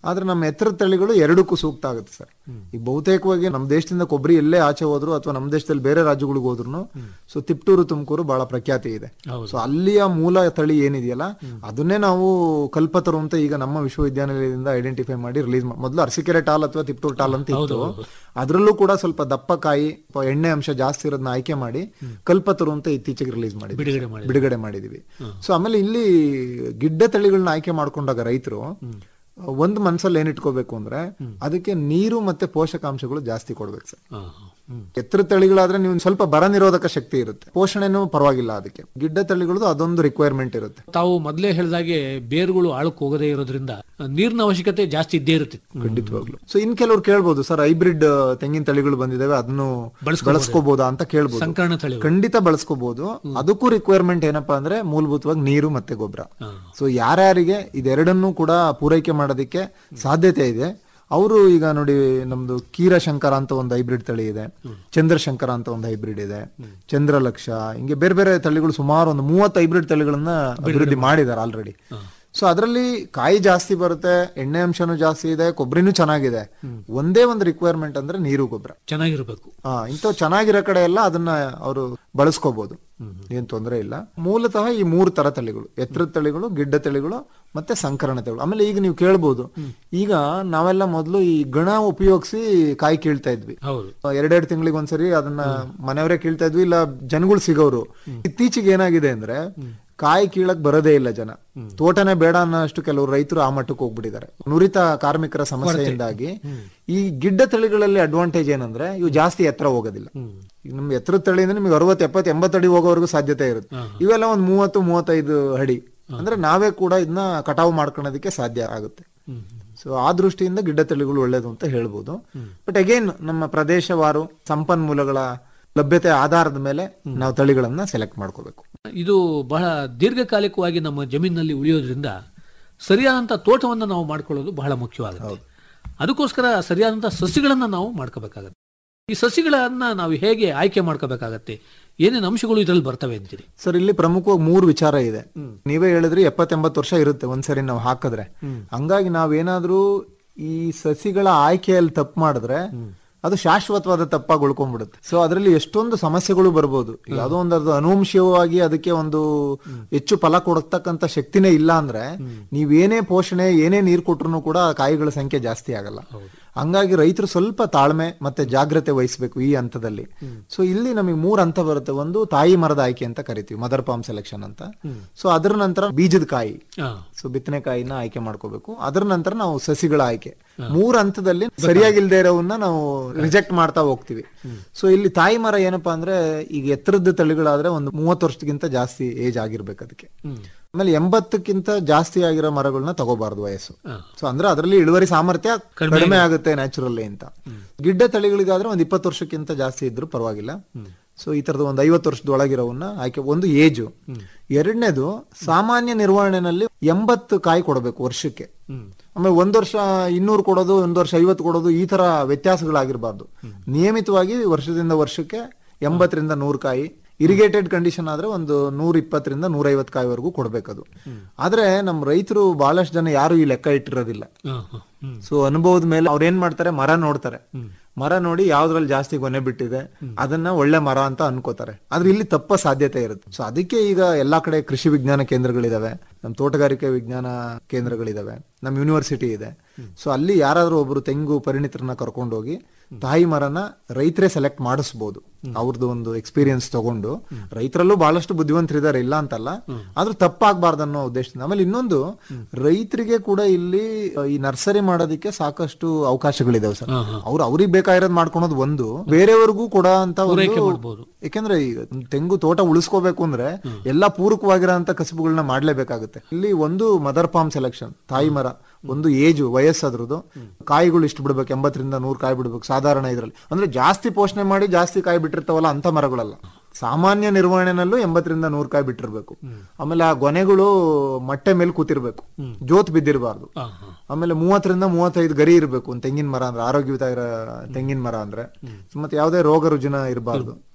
ಆದ್ರೆ ನಮ್ಮ ಎತ್ತರದ ತಳಿಗಳು ಎರಡಕ್ಕೂ ಸೂಕ್ತ ಆಗುತ್ತೆ ಸರ್ ಈಗ ಬಹುತೇಕವಾಗಿ ನಮ್ಮ ದೇಶದಿಂದ ಕೊಬ್ಬರಿ ಎಲ್ಲೇ ಆಚೆ ಹೋದ್ರು ಅಥವಾ ನಮ್ಮ ದೇಶದಲ್ಲಿ ಬೇರೆ ರಾಜ್ಯಗಳಿಗೆ ಹೋದ್ರು ಸೊ ತಿಪ್ಟೂರು ತುಮಕೂರು ಬಹಳ ಪ್ರಖ್ಯಾತಿ ಇದೆ ಸೊ ಅಲ್ಲಿಯ ಮೂಲ ತಳಿ ಏನಿದೆಯಲ್ಲ ಅದನ್ನೇ ನಾವು ಕಲ್ಪತರು ಅಂತ ಈಗ ನಮ್ಮ ವಿಶ್ವವಿದ್ಯಾನಿಲಯದಿಂದ ಐಡೆಂಟಿಫೈ ಮಾಡಿ ರಿಲೀಸ್ ಮೊದಲು ಅರಸೀಕೆರೆ ಟಾಲ್ ಅಥವಾ ತಿಪ್ಟೂರು ಟಾಲ್ ಅಂತ ಇತ್ತು ಅದರಲ್ಲೂ ಕೂಡ ಸ್ವಲ್ಪ ದಪ್ಪ ಕಾಯಿ ಅಥವಾ ಎಣ್ಣೆ ಅಂಶ ಜಾಸ್ತಿ ಇರೋದನ್ನ ಆಯ್ಕೆ ಮಾಡಿ ಕಲ್ಪತರು ಅಂತ ಇತ್ತೀಚೆಗೆ ರಿಲೀಸ್ ಮಾಡಿ ಬಿಡುಗಡೆ ಮಾಡಿ ಬಿಡುಗಡೆ ಮಾಡಿದೀವಿ ಸೊ ಆಮೇಲೆ ಇಲ್ಲಿ ಗಿಡ್ಡ ತಳಿಗಳನ್ನ ಆಯ್ಕೆ ಮಾಡ್ಕೊಂಡಾಗ ರೈತರು ಒಂದು ಮನ್ಸಲ್ಲಿ ಏನ್ ಇಟ್ಕೋಬೇಕು ಅಂದ್ರೆ ಅದಕ್ಕೆ ನೀರು ಮತ್ತೆ ಪೋಷಕಾಂಶಗಳು ಜಾಸ್ತಿ ಕೊಡ್ಬೇಕು ಸರ್ ಹಾ, ಹಾ. ಹ್ಮ್. ಎತ್ತರ ತಳಿಗಳಾದ್ರೆ ನೀವು ಸ್ವಲ್ಪ ಬರ ನಿರೋಧಕ ಶಕ್ತಿ ಇರುತ್ತೆ ಪೋಷಣೆನೂ ಪರವಾಗಿಲ್ಲ ಅದಕ್ಕೆ ಗಿಡ್ಡ ತಳಿಗಳದ್ದು ಅದೊಂದು ರಿಕ್ವೈರ್ಮೆಂಟ್ ಇರುತ್ತೆ ತಾವು ಮೊದಲೇ ಹೇಳಿದಾಗೆ ಬೇರುಗಳು ಆಳಕ್ಕೆ ಹೋಗದೇ ಇರೋದ್ರಿಂದ ನೀರಿನ ಅವಶ್ಯಕತೆ ಜಾಸ್ತಿ ಇದ್ದೇ ಇರುತ್ತೆ ಖಂಡಿತವಾಗ್ಲು ಸೊ ಇನ್ ಕೆಲವ್ರು ಕೇಳ್ಬೋದು ಸರ್ ಹೈಬ್ರಿಡ್ ತೆಂಗಿನ ತಳಿಗಳು ಬಂದಿದಾವೆ ಅದನ್ನು ಬಳಸ್ಕೋಬಹುದಾ ಅಂತ ಕೇಳ್ಬೋದು ಸಂಕರಣ ತಳಿ ಖಂಡಿತ ಬಳಸ್ಕೋಬಹುದು ಅದಕ್ಕೂ ರಿಕ್ವೈರ್ಮೆಂಟ್ ಏನಪ್ಪಾ ಅಂದ್ರೆ ಮೂಲಭೂತವಾಗಿ ನೀರು ಮತ್ತೆ ಗೊಬ್ಬರ ಸೊ ಯಾರ್ಯಾರಿಗೆ ಇದೆರಡನ್ನೂ ಕೂಡ ಪೂರೈಕೆ ಮಾಡೋದಕ್ಕೆ ಸಾಧ್ಯತೆ ಇದೆ ಅವರು ಈಗ ನೋಡಿ ನಮ್ದು ಕೀರಶಂಕರ ಅಂತ ಒಂದು ಹೈಬ್ರಿಡ್ ತಳಿ ಇದೆ ಚಂದ್ರಶಂಕರ ಅಂತ ಒಂದು ಹೈಬ್ರಿಡ್ ಇದೆ ಚಂದ್ರಲಕ್ಷ ಹಿಂಗೆ ಬೇರೆ ಬೇರೆ ತಳಿಗಳು ಸುಮಾರು ಒಂದು ಮೂವತ್ತು ಹೈಬ್ರಿಡ್ ತಳಿಗಳನ್ನ ಅಭಿವೃದ್ಧಿ ಮಾಡಿದ್ದಾರೆ ಆಲ್ರೆಡಿ ಸೊ ಅದರಲ್ಲಿ ಕಾಯಿ ಜಾಸ್ತಿ ಬರುತ್ತೆ ಎಣ್ಣೆ ಅಂಶನೂ ಜಾಸ್ತಿ ಇದೆ ಕೊಬ್ಬರಿನೂ ಚೆನ್ನಾಗಿದೆ ಒಂದೇ ಒಂದು ರಿಕ್ವೈರ್ಮೆಂಟ್ ಅಂದ್ರೆ ನೀರು ಗೊಬ್ಬರ ಚೆನ್ನಾಗಿರ್ಬೇಕು ಹಾ ಇಂಥವು ಚೆನ್ನಾಗಿರೋ ಕಡೆ ಎಲ್ಲ ಅದನ್ನ ಅವರು ಬಳಸ್ಕೋಬಹುದು ಏನ್ ತೊಂದರೆ ಇಲ್ಲ ಮೂಲತಃ ಈ ಮೂರು ತರ ತಳಿಗಳು ಎತ್ತರದ ತಳಿಗಳು ಗಿಡ್ಡ ತಳಿಗಳು ಮತ್ತೆ ಸಂಕರಣ ತಳಿಗಳು ಆಮೇಲೆ ಈಗ ನೀವು ಕೇಳ್ಬೋದು ಈಗ ನಾವೆಲ್ಲ ಮೊದಲು ಈ ಗಣ ಉಪಯೋಗಿಸಿ ಕಾಯಿ ಕೀಳ್ತಾ ಇದ್ವಿ ಹೌದು ಎರಡೆರಡು ತಿಂಗಳಿಗೆ ಒಂದ್ಸರಿ ಅದನ್ನ ಮನೆಯವರೇ ಕೀಳ್ತಾ ಇದ್ವಿ ಇಲ್ಲ ಜನಗಳು ಸಿಗೋರು ಇತ್ತೀಚೆಗೆ ಏನಾಗಿದೆ ಅಂದ್ರೆ ಕಾಯಿ ಕೀಳಕ್ ಬರೋದೇ ಇಲ್ಲ ಜನ ತೋಟನೇ ಬೇಡ ಅನ್ನೋಷ್ಟು ಕೆಲವರು ರೈತರು ಆ ಮಟ್ಟಕ್ಕೆ ಹೋಗ್ಬಿಟ್ಟಿದ್ದಾರೆ ನುರಿತ ಕಾರ್ಮಿಕರ ಸಮಸ್ಯೆಯಿಂದಾಗಿ ಈ ಗಿಡ್ಡ ತಳಿಗಳಲ್ಲಿ ಅಡ್ವಾಂಟೇಜ್ ಏನಂದ್ರೆ ಇವು ಜಾಸ್ತಿ ಎತ್ತರ ಹೋಗೋದಿಲ್ಲ ಈಗ ನಮ್ಗೆ ಎತ್ತರ ತಳಿ ಅಂದ್ರೆ ನಿಮ್ಗೆ ಅರವತ್ತು ಎಪ್ಪತ್ತು ಎಂಬತ್ತು ಅಡಿ ಹೋಗೋವರೆಗೂ ಸಾಧ್ಯತೆ ಇರುತ್ತೆ ಇವೆಲ್ಲ ಒಂದ್ ಮೂವತ್ತು ಮೂವತ್ತೈದು ಅಡಿ ಅಂದ್ರೆ ನಾವೇ ಕೂಡ ಇದನ್ನ ಕಟಾವು ಮಾಡ್ಕೊಳ್ಳೋದಕ್ಕೆ ಸಾಧ್ಯ ಆಗುತ್ತೆ ಸೊ ಆ ದೃಷ್ಟಿಯಿಂದ ಗಿಡ್ಡ ತಳಿಗಳು ಒಳ್ಳೇದು ಅಂತ ಹೇಳ್ಬೋದು ಬಟ್ ಅಗೇನ್ ನಮ್ಮ ಪ್ರದೇಶವಾರು ಸಂಪನ್ಮೂಲಗಳ ಲಭ್ಯತೆ ಆಧಾರದ ಮೇಲೆ ನಾವು ತಳಿಗಳನ್ನ ಸೆಲೆಕ್ಟ್ ಮಾಡ್ಕೋಬೇಕು ಇದು ಬಹಳ ದೀರ್ಘಕಾಲಿಕವಾಗಿ ನಮ್ಮ ಜಮೀನಿನಲ್ಲಿ ಉಳಿಯೋದ್ರಿಂದ ಸರಿಯಾದಂತ ತೋಟವನ್ನು ನಾವು ಮಾಡ್ಕೊಳ್ಳೋದು ಬಹಳ ಮುಖ್ಯವಾಗುತ್ತೆ ಅದಕ್ಕೋಸ್ಕರ ಸರಿಯಾದಂತ ಸಸಿಗಳನ್ನ ನಾವು ಮಾಡ್ಕೋಬೇಕಾಗತ್ತೆ ಈ ಸಸಿಗಳನ್ನ ನಾವು ಹೇಗೆ ಆಯ್ಕೆ ಮಾಡ್ಕೋಬೇಕಾಗತ್ತೆ ಏನೇನು ಅಂಶಗಳು ಇದರಲ್ಲಿ ಬರ್ತವೆ ಅಂತೀರಿ ಸರ್ ಇಲ್ಲಿ ಪ್ರಮುಖವಾಗಿ ಮೂರು ವಿಚಾರ ಇದೆ ನೀವೇ ಹೇಳಿದ್ರಿ ಎಪ್ಪತ್ತೆಂಬತ್ತು ವರ್ಷ ಇರುತ್ತೆ ಒಂದ್ಸರಿ ನಾವು ಹಾಕಿದ್ರೆ ಹಂಗಾಗಿ ನಾವೇನಾದ್ರೂ ಈ ಸಸಿಗಳ ಆಯ್ಕೆಯಲ್ಲಿ ತಪ್ಪು ಮಾಡಿದ್ರೆ ಅದು ಶಾಶ್ವತವಾದ ತಪ್ಪಾಗಿ ಉಳ್ಕೊಂಡ್ಬಿಡುತ್ತೆ ಸೊ ಅದರಲ್ಲಿ ಎಷ್ಟೊಂದು ಸಮಸ್ಯೆಗಳು ಬರ್ಬೋದು ಯಾವುದೋ ಒಂದು ಅದು ಅನುವಂಶೀಯವಾಗಿ ಅದಕ್ಕೆ ಒಂದು ಹೆಚ್ಚು ಫಲ ಕೊಡತಕ್ಕಂತ ಶಕ್ತಿನೇ ಇಲ್ಲ ಅಂದ್ರೆ ನೀವೇನೇ ಪೋಷಣೆ ಏನೇ ನೀರು ಕೊಟ್ರು ಕೂಡ ಆ ಕಾಯಿಗಳ ಸಂಖ್ಯೆ ಜಾಸ್ತಿ ಆಗಲ್ಲ ಹಂಗಾಗಿ ರೈತರು ಸ್ವಲ್ಪ ತಾಳ್ಮೆ ಮತ್ತೆ ಜಾಗ್ರತೆ ವಹಿಸಬೇಕು ಈ ಹಂತದಲ್ಲಿ ಸೊ ಇಲ್ಲಿ ನಮಗೆ ಮೂರ್ ಹಂತ ಬರುತ್ತೆ ಒಂದು ತಾಯಿ ಮರದ ಆಯ್ಕೆ ಅಂತ ಕರಿತೀವಿ ಮದರ್ ಪಾಮ್ ಸೆಲೆಕ್ಷನ್ ಅಂತ ಸೊ ಅದರ ನಂತರ ಬೀಜದ ಕಾಯಿ ಹಾ. ಸೊ ಬಿತ್ತನೆಕಾಯಿನ ಆಯ್ಕೆ ಮಾಡ್ಕೋಬೇಕು ಅದರ ನಂತರ ನಾವು ಸಸಿಗಳ ಆಯ್ಕೆ ಮೂರ್ ಹಂತದಲ್ಲಿ ಸರಿಯಾಗಿಲ್ದೇ ಇರೋವನ್ನ ನಾವು ರಿಜೆಕ್ಟ್ ಮಾಡ್ತಾ ಹೋಗ್ತೀವಿ ಸೊ ಇಲ್ಲಿ ತಾಯಿ ಮರ ಏನಪ್ಪಾ ಅಂದ್ರೆ ಈಗ ಎತ್ತರದ ತಳಿಗಳಾದ್ರೆ ಒಂದು ಮೂವತ್ತು ವರ್ಷಕ್ಕಿಂತ ಜಾಸ್ತಿ ಏಜ್ ಆಗಿರ್ಬೇಕು ಅದಕ್ಕೆ ಆಮೇಲೆ ಎಂಬತ್ತಕ್ಕಿಂತ ಜಾಸ್ತಿ ಆಗಿರೋ ಮರಗಳನ್ನ ತಗೋಬಾರ್ದು ವಯಸ್ಸು ಸೊ ಅಂದ್ರೆ ಅದರಲ್ಲಿ ಇಳುವರಿ ಸಾಮರ್ಥ್ಯ ಕಡಿಮೆ ಆಗುತ್ತೆ ನ್ಯಾಚುರಲಿ ಅಂತ ಗಿಡ್ಡ ತಳಿಗಳಿಗಾದ್ರೆ ಒಂದ್ ಇಪ್ಪತ್ತು ವರ್ಷಕ್ಕಿಂತ ಜಾಸ್ತಿ ಇದ್ರು ಪರವಾಗಿಲ್ಲ ಸೊ ಈ ತರದ ಒಂದು ಐವತ್ತು ವರ್ಷದ ಒಳಗಿರೋವನ್ನ ಆಯ್ಕೆ ಒಂದು ಏಜು ಎರಡನೇದು ಸಾಮಾನ್ಯ ನಿರ್ವಹಣೆನಲ್ಲಿ ಎಂಬತ್ತು ಕಾಯಿ ಕೊಡಬೇಕು ವರ್ಷಕ್ಕೆ ಆಮೇಲೆ ಒಂದ್ ವರ್ಷ ಇನ್ನೂರು ಕೊಡೋದು ಒಂದ್ ವರ್ಷ ಐವತ್ತು ಕೊಡೋದು ಈ ತರ ವ್ಯತ್ಯಾಸಗಳಾಗಿರ್ಬಾರ್ದು ನಿಯಮಿತವಾಗಿ ವರ್ಷದಿಂದ ವರ್ಷಕ್ಕೆ ಎಂಬತ್ತರಿಂದ ನೂರು ಕಾಯಿ ಇರಿಗೇಟೆಡ್ ಕಂಡೀಷನ್ ಆದ್ರೆ ಒಂದು ನೂರ ಇಪ್ಪತ್ತರಿಂದ ನೂರ ಐವತ್ತು ಕಾಯಿವರೆಗೂ ಕೊಡ್ಬೇಕದು ಆದ್ರೆ ನಮ್ಮ ರೈತರು ಬಹಳಷ್ಟು ಜನ ಯಾರು ಈ ಲೆಕ್ಕ ಇಟ್ಟಿರೋದಿಲ್ಲ ಹಾ, ಹಾ. ಹ್ಮ್. ಸೊ ಅನುಭವದ ಮೇಲೆ ಅವ್ರು ಏನ್ ಮಾಡ್ತಾರೆ ಮರ ನೋಡ್ತಾರೆ ಮರ ನೋಡಿ ಯಾವ್ದ್ರಲ್ಲಿ ಜಾಸ್ತಿ ಗೊನೆ ಬಿಟ್ಟಿದೆ ಅದನ್ನ ಒಳ್ಳೆ ಮರ ಅಂತ ಅನ್ಕೋತಾರೆ ಆದ್ರೆ ಇಲ್ಲಿ ತಪ್ಪ ಸಾಧ್ಯತೆ ಇರುತ್ತೆ ಸೊ ಅದಕ್ಕೆ ಈಗ ಎಲ್ಲಾ ಕಡೆ ಕೃಷಿ ವಿಜ್ಞಾನ ಕೇಂದ್ರಗಳಿದಾವೆ ನಮ್ ತೋಟಗಾರಿಕೆ ವಿಜ್ಞಾನ ಕೇಂದ್ರಗಳಿದಾವೆ ನಮ್ ಯೂನಿವರ್ಸಿಟಿ ಇದೆ ಸೊ ಅಲ್ಲಿ ಯಾರಾದ್ರೂ ಒಬ್ರು ತೆಂಗು ಪರಿಣಿತರನ್ನ ಕರ್ಕೊಂಡೋಗಿ ತಾಯಿ ಮರನ ರೈತರೇ ಸೆಲೆಕ್ಟ್ ಮಾಡಿಸ್ಬೋದು ಅವ್ರದ್ದು ಒಂದು ಎಕ್ಸ್ಪೀರಿಯನ್ಸ್ ತಗೊಂಡು ರೈತರಲ್ಲೂ ಬಹಳಷ್ಟು ಬುದ್ಧಿವಂತರಿದ್ದಾರೆ ಇಲ್ಲ ಅಂತಲ್ಲ ಆದ್ರೂ ತಪ್ಪಾಗ್ಬಾರ್ದು ಅನ್ನೋ ಉದ್ದೇಶದಿಂದ ಆಮೇಲೆ ಇನ್ನೊಂದು ರೈತರಿಗೆ ಕೂಡ ಇಲ್ಲಿ ಅಹ್, ಈ ನರ್ಸರಿ ಮಾಡೋದಕ್ಕೆ ಸಾಕಷ್ಟು ಅವಕಾಶಗಳಿದಾವೆ ಸರ್ ಅವ್ರು ಅವ್ರಿಗೆ ಬೇಕಾಗಿರೋದು ಮಾಡ್ಕೊಳೋದು ಒಂದು ಬೇರೆಯವ್ರಿಗೂ ಕೂಡ ಅಂತ ಒಂದು ಮಾಡ್ಬೋದು. ಯಾಕೆಂದ್ರೆ ಈಗ ತೆಂಗು ತೋಟ ಉಳಿಸ್ಕೋಬೇಕು ಅಂದ್ರೆ ಎಲ್ಲಾ ಪೂರಕವಾಗಿರೋಂತ ಕಸಬುಗಳನ್ನ ಮಾಡ್ಲೇಬೇಕಾಗುತ್ತೆ ಇಲ್ಲಿ ಒಂದು ಮದರ್ ಪಾಮ್ ಸೆಲೆಕ್ಷನ್ ತಾಯಿ ಮರ ಒಂದು ಏಜು ವಯಸ್ಸದ್ರದ್ದು ಕಾಯಿಗಳು ಇಷ್ಟು ಬಿಡ್ಬೇಕು ಎಂಬತ್ತರಿಂದ ನೂರು ಕಾಯಿ ಬಿಡ್ಬೇಕು ಸಾಧಾರಣ ಇದ್ರಲ್ಲಿ ಅಂದ್ರೆ ಜಾಸ್ತಿ ಪೋಷಣೆ ಮಾಡಿ ಜಾಸ್ತಿ ಕಾಯಿ ಬಿಟ್ಟಿರ್ತಾವಲ್ಲ ಅಂತ ಮರಗಳಲ್ಲ ಸಾಮಾನ್ಯ ನಿರ್ವಹಣೆನಲ್ಲೂ ಎಂಬತ್ತರಿಂದ ನೂರು ಕಾಯಿ ಬಿಟ್ಟಿರ್ಬೇಕು ಆಮೇಲೆ ಆ ಗೊನೆಗಳು ಮೊಟ್ಟೆ ಮೇಲೆ ಕೂತಿರ್ಬೇಕು ಜೋತ್ ಬಿದ್ದಿರಬಾರ್ದು ಹಾ, ಹಾ. ಆಮೇಲೆ ಮೂವತ್ತರಿಂದ ಮೂವತ್ತೈದು ಗರಿ ಇರಬೇಕು ಒಂದು ತೆಂಗಿನ ಮರ ಅಂದ್ರೆ ಆರೋಗ್ಯಯುತ ಇರೋ ತೆಂಗಿನ ಮರ ಅಂದ್ರೆ ಮತ್ತೆ ಯಾವುದೇ ರೋಗ ರುಜಿನ ಇರಬಾರ್ದು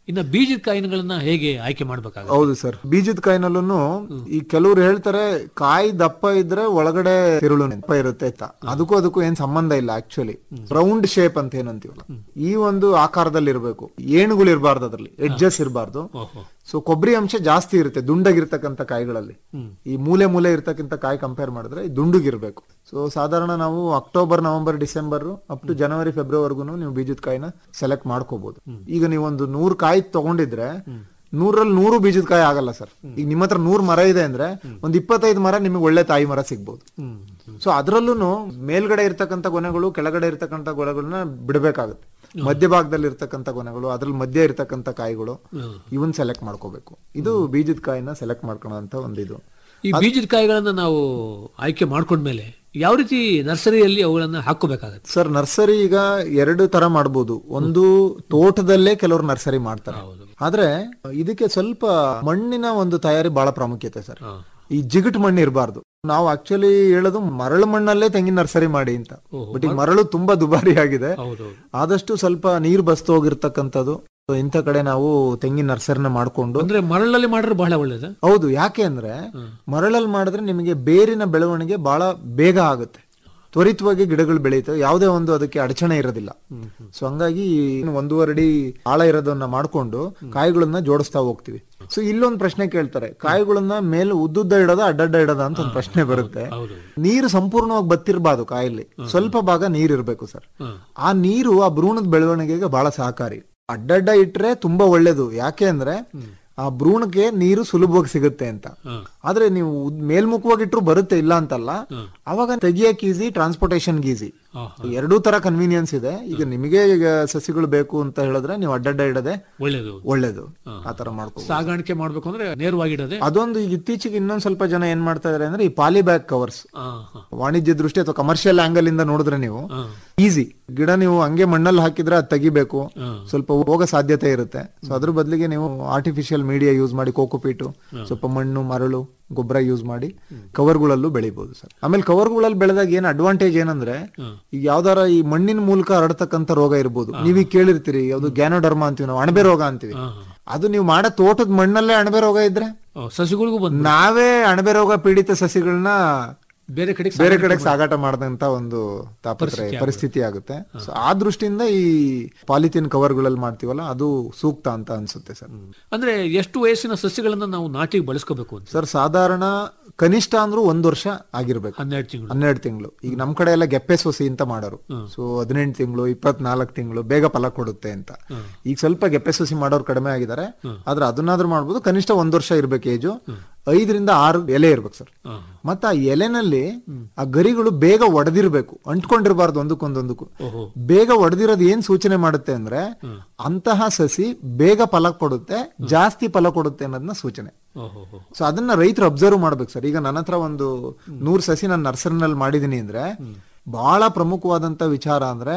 ಇನ್ನ ಬೀಜದ ಕಾಯಿಗಳನ್ನ ಹೇಗೆ ಆಯ್ಕೆ ಮಾಡ್ಬೇಕಾಗುತ್ತೆ ಹೌದು ಸರ್ ಬೀಜದ ಕಾಯಿನಲ್ಲೂ ಈ ಕೆಲವ್ರು ಹೇಳ್ತಾರೆ ಕಾಯಿ ದಪ್ಪ ಇದ್ರೆ ಒಳಗಡೆ ತಿರುಳು ದಪ್ಪ ಇರುತ್ತೆ ಅಂತ ಅದಕ್ಕೂ ಅದಕ್ಕೂ ಏನ್ ಸಂಬಂಧ ಇಲ್ಲ ಆಕ್ಚುಲಿ ರೌಂಡ್ ಶೇಪ್ ಅಂತ ಏನಂತೀವಲ್ಲ ಈ ಒಂದು ಆಕಾರದಲ್ಲಿ ಇರಬೇಕು ಏಣುಗಳು ಇರಬಾರ್ದು ಅದ್ರಲ್ಲಿ ಎಡ್ಜಸ್ ಇರಬಾರ್ದು ಓಹೋ ಸೊ ಕೊಬ್ಬರಿ ಅಂಶ ಜಾಸ್ತಿ ಇರುತ್ತೆ ದುಂಡಗಿರ್ತಕ್ಕಂಥ ಕಾಯಿಗಳಲ್ಲಿ ಈ ಮೂಲೆ ಮೂಲೆ ಇರ್ತಕ್ಕಂಥ ಕಾಯಿ ಕಂಪೇರ್ ಮಾಡಿದ್ರೆ ಈ ದುಂಡುಗಿರ್ಬೇಕು ಸೊ ಸಾಧಾರಣ ನಾವು October November December up to ಜನವರಿ ಫೆಬ್ರವರೆಗೂ ನೀವು ಬೀಜದ ಕಾಯಿನ ಸೆಲೆಕ್ಟ್ ಮಾಡ್ಕೋಬಹುದು ಈಗ ನೀವು ಒಂದು ನೂರು ಕಾಯಿ ತಗೊಂಡಿದ್ರೆ ನೂರಲ್ಲಿ ನೂರು ಬೀಜದ ಕಾಯಿ ಆಗಲ್ಲ ಸರ್ ಈಗ ನಿಮ್ಮ ಹತ್ರ ನೂರ್ ಮರ ಇದೆ ಅಂದ್ರೆ ಒಂದ್ ಇಪ್ಪತ್ತೈದು ಮರ ನಿಮಗೆ ಒಳ್ಳೆ ತಾಯಿ ಮರ ಸಿಗ್ಬೋದು ಸೊ ಅದ್ರಲ್ಲೂ ಮೇಲ್ಗಡೆ ಇರ್ತಕ್ಕಂಥ ಗೊನೆಗಳು ಕೆಳಗಡೆ ಇರ್ತಕ್ಕಂಥ ಗೊನೆಗಳನ್ನ ಬಿಡಬೇಕಾಗುತ್ತೆ ಮಧ್ಯಭಾಗದಲ್ಲಿ ಇರ್ತಕ್ಕಂಥ ಗೊನೆಗಳು ಅದ್ರಲ್ಲಿ ಮಧ್ಯ ಇರ್ತಕ್ಕಂಥ ಕಾಯಿಗಳು ಇವನ್ ಸೆಲೆಕ್ಟ್ ಮಾಡ್ಕೋಬೇಕು ಇದು ಬೀಜದ ಕಾಯಿನ ಸೆಲೆಕ್ಟ್ ಮಾಡ್ಕೊಳ್ಳೋಂತ ಒಂದು ಇದು ಈ ಬೀಜದ ಕಾಯಿಗಳನ್ನ ನಾವು ಆಯ್ಕೆ ಮಾಡ್ಕೊಂಡ್ಮೇಲೆ ಯಾವ ರೀತಿ ನರ್ಸರಿಯಲ್ಲಿ ಅವುಗಳನ್ನ ಹಾಕೋಬೇಕಾಗತ್ತೆ ಸರ್ ನರ್ಸರಿ ಈಗ ಎರಡು ತರ ಮಾಡ್ಬೋದು ಒಂದು ತೋಟದಲ್ಲೇ ಕೆಲವರು ನರ್ಸರಿ ಮಾಡ್ತಾರೆ ಆದ್ರೆ ಇದಕ್ಕೆ ಸ್ವಲ್ಪ ಮಣ್ಣಿನ ಒಂದು ತಯಾರಿ ಬಹಳ ಪ್ರಾಮುಖ್ಯತೆ ಸರ್ ಈ ಜಿಗಟ್ ಮಣ್ಣು ಇರಬಾರ್ದು ನಾವು ಆಕ್ಚುಲಿ ಹೇಳೋದು ಮರಳು ಮಣ್ಣಲ್ಲೇ ತೆಂಗಿನ ನರ್ಸರಿ ಮಾಡಿ ಅಂತ ಬಟ್ ಈಗ ಮರಳು ತುಂಬಾ ದುಬಾರಿ ಆಗಿದೆ ಹೌದೌದು ಆದಷ್ಟು ಸ್ವಲ್ಪ ನೀರು ಬಸ್ತು ಹೋಗಿರ್ತಕ್ಕಂಥದ್ದು ಇಂಥ ಕಡೆ ನಾವು ತೆಂಗಿನ ನರ್ಸರಿನ ಮಾಡ್ಕೊಂಡು ಅಂದ್ರೆ ಮರಳಲ್ಲಿ ಮಾಡಿದ್ರೆ ಬಹಳ ಒಳ್ಳೇದ ಹೌದು ಯಾಕೆ ಅಂದ್ರೆ ಮರಳಲ್ಲಿ ಮಾಡಿದ್ರೆ ನಿಮಗೆ ಬೇರಿನ ಬೆಳವಣಿಗೆ ಬಹಳ ಬೇಗ ಆಗುತ್ತೆ ತ್ವರಿತವಾಗಿ ಗಿಡಗಳು ಬೆಳೆಯುತ್ತವೆ ಯಾವುದೇ ಒಂದು ಅದಕ್ಕೆ ಅಡಚಣೆ ಇರೋದಿಲ್ಲ ಸೊ ಹಂಗಾಗಿ ಇನ್ನು ಒಂದೂವರೆ ಅಡಿ ಆಳ ಇರೋದನ್ನ ಮಾಡ್ಕೊಂಡು ಕಾಯಿಗಳನ್ನ ಜೋಡಿಸ್ತಾ ಹೋಗ್ತೀವಿ ಸೊ ಇಲ್ಲೊಂದು ಪ್ರಶ್ನೆ ಕೇಳ್ತಾರೆ ಕಾಯಿಗಳನ್ನ ಮೇಲೆ ಉದ್ದುದ್ದ ಇಡೋದ ಅಡ್ಡಡ್ಡ ಇಡೋದ ಅಂತ ಒಂದು ಪ್ರಶ್ನೆ ಬರುತ್ತೆ ಹೌದು ನೀರು ಸಂಪೂರ್ಣವಾಗಿ ಬತ್ತಿರಬಾರ್ದು ಕಾಯಲ್ಲಿ ಸ್ವಲ್ಪ ಭಾಗ ನೀರ್ ಇರ್ಬೇಕು ಸರ್ ಆ ನೀರು ಆ ಭ್ರೂಣದ ಬೆಳವಣಿಗೆಗೆ ಬಹಳ ಸಹಕಾರಿ ಅಡ್ಡಡ್ಡ ಇಟ್ರೆ ತುಂಬಾ ಒಳ್ಳೇದು ಯಾಕೆ ಅಂದ್ರೆ ಆ ಭ್ರೂಣಕ್ಕೆ ನೀರು ಸುಲಭವಾಗಿ ಸಿಗುತ್ತೆ ಅಂತ ಆದ್ರೆ ನೀವು ಉದ್- ಮೇಲ್ಮುಖವಾಗಿ ಇಟ್ರು ಬರುತ್ತೆ ಇಲ್ಲ ಅಂತಲ್ಲ ಅವಾಗ ತೆಗಿಯಕ್ ಈಸಿ ಟ್ರಾನ್ಸ್ಪೋರ್ಟೇಶನ್ ಈಸಿ ಹಾ, ಎರಡೂ ತರ ಕನ್ವೀನಿಯನ್ಸ್ ಇದೆ ಈಗ ನಿಮಗೆ ಈಗ ಸಸಿಗಳು ಬೇಕು ಅಂತ ಹೇಳಿದ್ರೆ ನೀವು ಅಡ್ಡಡ್ಡ ಇಡದೆ ಒಳ್ಳೇದು ಒಳ್ಳೇದು ಆ ತರ ಮಾಡ್ಕೋ ಸಾಗಾಣಿಕೆ ಮಾಡ್ಬೇಕು ಅಂದ್ರೆ ನೇರವಾಗಿಡದೆ ಅದೊಂದು ಈಗ ಇತ್ತೀಚೆಗೆ ಇನ್ನೊಂದ್ ಸ್ವಲ್ಪ ಜನ ಏನ್ ಮಾಡ್ತಾ ಇದಾರೆ ಅಂದ್ರೆ ಈ ಪಾಲಿ ಬ್ಯಾಗ್ ಕವರ್ಸ್ ಆ, ಹ, ವಾಣಿಜ್ಯ ದೃಷ್ಟಿ ಅಥವಾ ಕಮರ್ಷಿಯಲ್ ಆಂಗಲ್ ಇಂದ ನೋಡಿದ್ರೆ ನೀವು ಆ, ಈಸಿ ಗಿಡ ನೀವು ಹಂಗೆ ಮಣ್ಣಲ್ಲಿ ಹಾಕಿದ್ರೆ ಅದು ತೆಗಿಬೇಕು ಆ. ಸ್ವಲ್ಪ ಹೋಗೋ ಸಾಧ್ಯತೆ ಇರುತ್ತೆ ಸೊ ಅದ್ರ ಬದಲಿಗೆ ನೀವು ಆರ್ಟಿಫಿಷಿಯಲ್ ಮೀಡಿಯಾ ಯೂಸ್ ಮಾಡಿ ಕೋಕೋಪೀಟು ಸ್ವಲ್ಪ ಮಣ್ಣು ಮರಳು ಗೊಬ್ಬರ ಯೂಸ್ ಮಾಡಿ ಕವರ್ಗಳಲ್ಲೂ ಬೆಳಿಬಹುದು ಸರ್ ಆಮೇಲೆ ಕವರ್ಗಳಲ್ಲಿ ಬೆಳೆದಾಗ ಏನ್ ಅಡ್ವಾಂಟೇಜ್ ಏನಂದ್ರೆ ಈಗ ಯಾವ್ದಾರ ಈ ಮಣ್ಣಿನ ಮೂಲಕ ಹರಡ್ತಕ್ಕಂಥ ರೋಗ ಇರ್ಬೋದು ನೀವೀಗ ಕೇಳಿರ್ತೀರಿ ಯಾವ್ದು ಗ್ಯಾನೋಡರ್ಮ ಅಂತೀವಿ ನಾವು ಅಣಬೆ ರೋಗ ಅಂತೀವಿ ಆ, ಅದು ನೀವು ಮಾಡೋ ತೋಟದ ಮಣ್ಣಲ್ಲೇ ಅಣಬೆ ರೋಗ ಇದ್ರೆ ಓ, ಸಸಿಗಳಿಗೂ ಬಂದು ನಾವೇ ಅಣಬೆ ರೋಗ ಪೀಡಿತ ಸಸಿಗಳನ್ನ ಬೇರೆ ಕಡೆ ಬೇರೆ ಕಡೆಗೆ ಸಾಗಾಟ ಮಾಡದಂತ ಒಂದು ತಾಪತ್ರಯ ಪರಿಸ್ಥಿತಿ ಆಗುತ್ತೆ ಸೊ ಆ ದೃಷ್ಟಿಯಿಂದ ಈ ಪಾಲಿಥಿನ್ ಕವರ್ಗಳಲ್ಲಿ ಮಾಡ್ತೀವಲ್ಲ ಅದು ಸೂಕ್ತ ಅಂತ ಅನ್ಸುತ್ತೆ ಸರ್ ಅಂದ್ರೆ ಎಷ್ಟು ವಯಸ್ಸಿನ ಸಸ್ಯಗಳನ್ನ ನಾವು ನಾಟಿಗೆ ಬಳಸ್ಕೋಬೇಕು ಅಂತ ಸರ್ ಸಾಧಾರಣ ಕನಿಷ್ಠ ಅಂದ್ರೂ ಒಂದ್ ವರ್ಷ ಆಗಿರ್ಬೇಕು ಹನ್ನೆರಡು ತಿಂಗಳು ಹನ್ನೆರಡು ತಿಂಗಳು ಈಗ ನಮ್ ಕಡೆ ಎಲ್ಲ ಗೆಪ್ಪೆ ಸೊಸಿ ಅಂತ ಮಾಡೋರು ಸೊ ಹದಿನೆಂಟು ತಿಂಗಳು ಇಪ್ಪತ್ನಾಲ್ಕು ತಿಂಗಳು ಬೇಗ ಫಲ ಕೊಡುತ್ತೆ ಅಂತ ಈಗ ಸ್ವಲ್ಪ ಗೆಪ್ಪೆ ಸೊಸಿ ಮಾಡೋರು ಕಡಿಮೆ ಆಗಿದ್ದಾರೆ ಆದ್ರೆ ಅದನ್ನಾದ್ರೂ ಮಾಡ್ಬೋದು ಕನಿಷ್ಠ ಒಂದ್ ವರ್ಷ ಇರ್ಬೇಕು ಏಜು ಐದರಿಂದ ಆರು ಎಲೆ ಇರ್ಬೇಕು ಸರ್ ಆ, ಮತ್ತೆ ಆ ಎಲೆನಲ್ಲಿ ಆ ಗರಿಗಳು ಬೇಗ ಒಡೆದಿರ್ಬೇಕು ಅಂಟ್ಕೊಂಡಿರ್ಬಾರ್ದು ಒಂದಕ್ಕೊಂದೊಂದಕ್ಕೂ ಓಹೋ ಬೇಗ ಒಡೆದಿರೋದು ಏನ್ ಸೂಚನೆ ಮಾಡುತ್ತೆ ಅಂದ್ರೆ ಅಂತಹ ಸಸಿ ಬೇಗ ಫಲ ಕೊಡುತ್ತೆ ಜಾಸ್ತಿ ಫಲ ಕೊಡುತ್ತೆ ಅನ್ನೋದನ್ನ ಸೂಚನೆ ಓಹೋ ಹೋ. ಸೊ ಅದನ್ನ ರೈತರು ಅಬ್ಸರ್ವ್ ಮಾಡ್ಬೇಕು ಸರ್ ಈಗ ನನ್ನ ಹತ್ರ ಒಂದು ನೂರ್ ಸಸಿ ನಾನು ನರ್ಸರಿನಲ್ಲಿ ಮಾಡಿದೀನಿ ಅಂದ್ರೆ ಬಹಳ ಪ್ರಮುಖವಾದಂತ ವಿಚಾರ ಅಂದ್ರೆ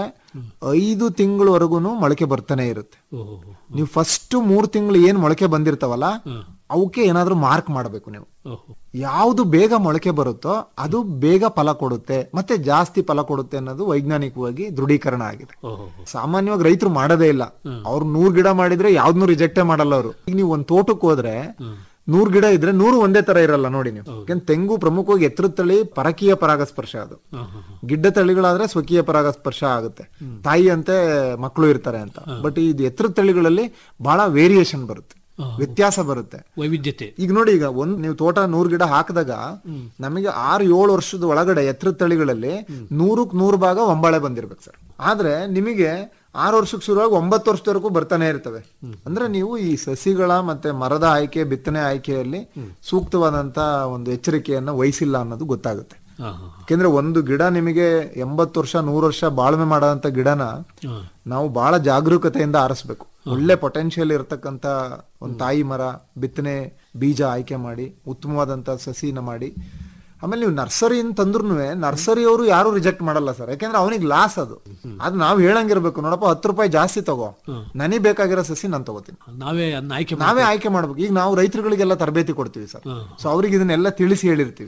ಐದು ತಿಂಗಳವರೆಗೂ ಮೊಳಕೆ ಬರ್ತಾನೆ ಇರುತ್ತೆ ಓಹೋ ಹೋ. ನೀವು ಫಸ್ಟ್ ಮೂರ್ ತಿಂಗಳು ಏನ್ ಮೊಳಕೆ ಬಂದಿರ್ತಾವಲ್ಲ ಅವಕ್ಕೆ ಏನಾದ್ರೂ ಮಾರ್ಕ್ ಮಾಡಬೇಕು ನೀವು ಓಹೋ ಯಾವುದು ಬೇಗ ಮೊಳಕೆ ಬರುತ್ತೋ ಅದು ಬೇಗ ಫಲ ಕೊಡುತ್ತೆ ಮತ್ತೆ ಜಾಸ್ತಿ ಫಲ ಕೊಡುತ್ತೆ ಅನ್ನೋದು ವೈಜ್ಞಾನಿಕವಾಗಿ ದೃಢೀಕರಣ ಆಗಿದೆ ಓಹೋ ಸಾಮಾನ್ಯವಾಗಿ ರೈತರು ಮಾಡೋದೇ ಇಲ್ಲ ಅವ್ರು ನೂರ್ ಗಿಡ ಮಾಡಿದ್ರೆ ಯಾವ್ದನ್ನೂ ರಿಜೆಕ್ಟೇ ಮಾಡಲ್ಲ ಅವರು ಈಗ ನೀವು ಒಂದ್ ತೋಟಕ್ಕೆ ಹೋದ್ರೆ ನೂರ್ ಗಿಡ ಇದ್ರೆ ನೂರು ಒಂದೇ ತರ ಇರಲ್ಲ ನೋಡಿ ನೀವು ಯಾಕಂದ್ರೆ ತೆಂಗು ಪ್ರಮುಖವಾಗಿ ಎತ್ತರದ ತಳಿ ಪರಕೀಯ ಪರಾಗಸ್ಪರ್ಶ ಅದು ಹಾ, ಹಾ, ಹಾ. ಗಿಡ್ಡ ತಳಿಗಳಾದ್ರೆ ಸ್ವಕೀಯ ಪರಾಗಸ್ಪರ್ಶ ಆಗುತ್ತೆ ತಾಯಿ ಅಂತೆ ಮಕ್ಕಳು ಇರ್ತಾರೆ ಅಂತ ಬಟ್ ಇದು ಎತ್ತರದ ತಳಿಗಳಲ್ಲಿ ಬಹಳ ವೇರಿಯೇಷನ್ ಬರುತ್ತೆ ವ್ಯತ್ಯಾಸ ಬರುತ್ತೆ ವೈವಿಧ್ಯತೆ ಈಗ ನೋಡಿ ಈಗ ಒಂದ್ ನೀವು ತೋಟ ನೂರ್ ಗಿಡ ಹಾಕಿದಾಗ ನಮಗೆ ಆರು ಏಳು ವರ್ಷದ ಒಳಗಡೆ ಎತ್ತರದ ತಳಿಗಳಲ್ಲಿ ನೂರಕ್ ನೂರು ಭಾಗ ಒಂಬಾಳೆ ಬಂದಿರ್ಬೇಕು ಸರ್ ಆದ್ರೆ ನಿಮಗೆ ಆರು ವರ್ಷಕ್ಕೆ ಶುರುವಾಗಿ ಒಂಬತ್ತು ವರ್ಷದವರೆಗೂ ಬರ್ತಾನೆ ಇರ್ತವೆ ಅಂದ್ರೆ ನೀವು ಈ ಸಸಿಗಳ ಮತ್ತೆ ಮರದ ಆಯ್ಕೆ ಬಿತ್ತನೆ ಆಯ್ಕೆಯಲ್ಲಿ ಸೂಕ್ತವಾದಂತ ಒಂದು ಎಚ್ಚರಿಕೆಯನ್ನ ವಹಿಸಿಲ್ಲ ಅನ್ನೋದು ಗೊತ್ತಾಗುತ್ತೆ ಹಾ, ಹಾ, ಯಾಕೆಂದ್ರೆ ಒಂದು ಗಿಡ ನಿಮಗೆ ಎಂಬತ್ತು ವರ್ಷ ನೂರು ವರ್ಷ ಬಾಳ್ಮೆ ಮಾಡೋಂಥ ಗಿಡನ ಹಾ. ನಾವು ಬಹಳ ಜಾಗರೂಕತೆಯಿಂದ ಆರಿಸ್ಬೇಕು ಒಳ್ಳೆ ಪೊಟೆನ್ಶಿಯಲ್ ಇರತಕ್ಕಂತ ಒಂದು ತಾಯಿ ಮರ ಬಿತ್ತನೆ ಬೀಜ ಆಯ್ಕೆ ಮಾಡಿ ಉತ್ತಮವಾದಂತ ಸಸಿನ ಮಾಡಿ ಆಮೇಲೆ ನೀವು ನರ್ಸರಿ ತಂದ್ರು ನರ್ಸರಿ ಅವರು ಯಾರು ರಿಜೆಕ್ಟ್ ಮಾಡಲ್ಲ ಸರ್ ಯಾಕೆಂದ್ರೆ ಅವನಿಗೆ ಲಾಸ್ ಅದು ಅದು ನಾವು ಹೇಳಂಗಿರ್ಬೇಕು ನೋಡಪ್ಪ ಹತ್ತು ರೂಪಾಯಿ ಜಾಸ್ತಿ ತಗೋ ನನಗೆ ಬೇಕಾಗಿರೋ ಸಸಿ ನಾನು ತಗೋತೀನಿ ನಾವೇ ಅದನ್ನ ಆಯ್ಕೆ ಮಾಡಿ ನಾವೇ ಆಯ್ಕೆ ಮಾಡ್ಬೇಕು ಈಗ ನಾವು ರೈತರುಗಳಿಗೆಲ್ಲ ತರಬೇತಿ ಕೊಡ್ತೀವಿ ಸರ್ ಸೊ ಅವ್ರಿಗೆ ಇದನ್ನೆಲ್ಲ ತಿಳಿಸಿ ಹೇಳಿರ್ತೀವಿ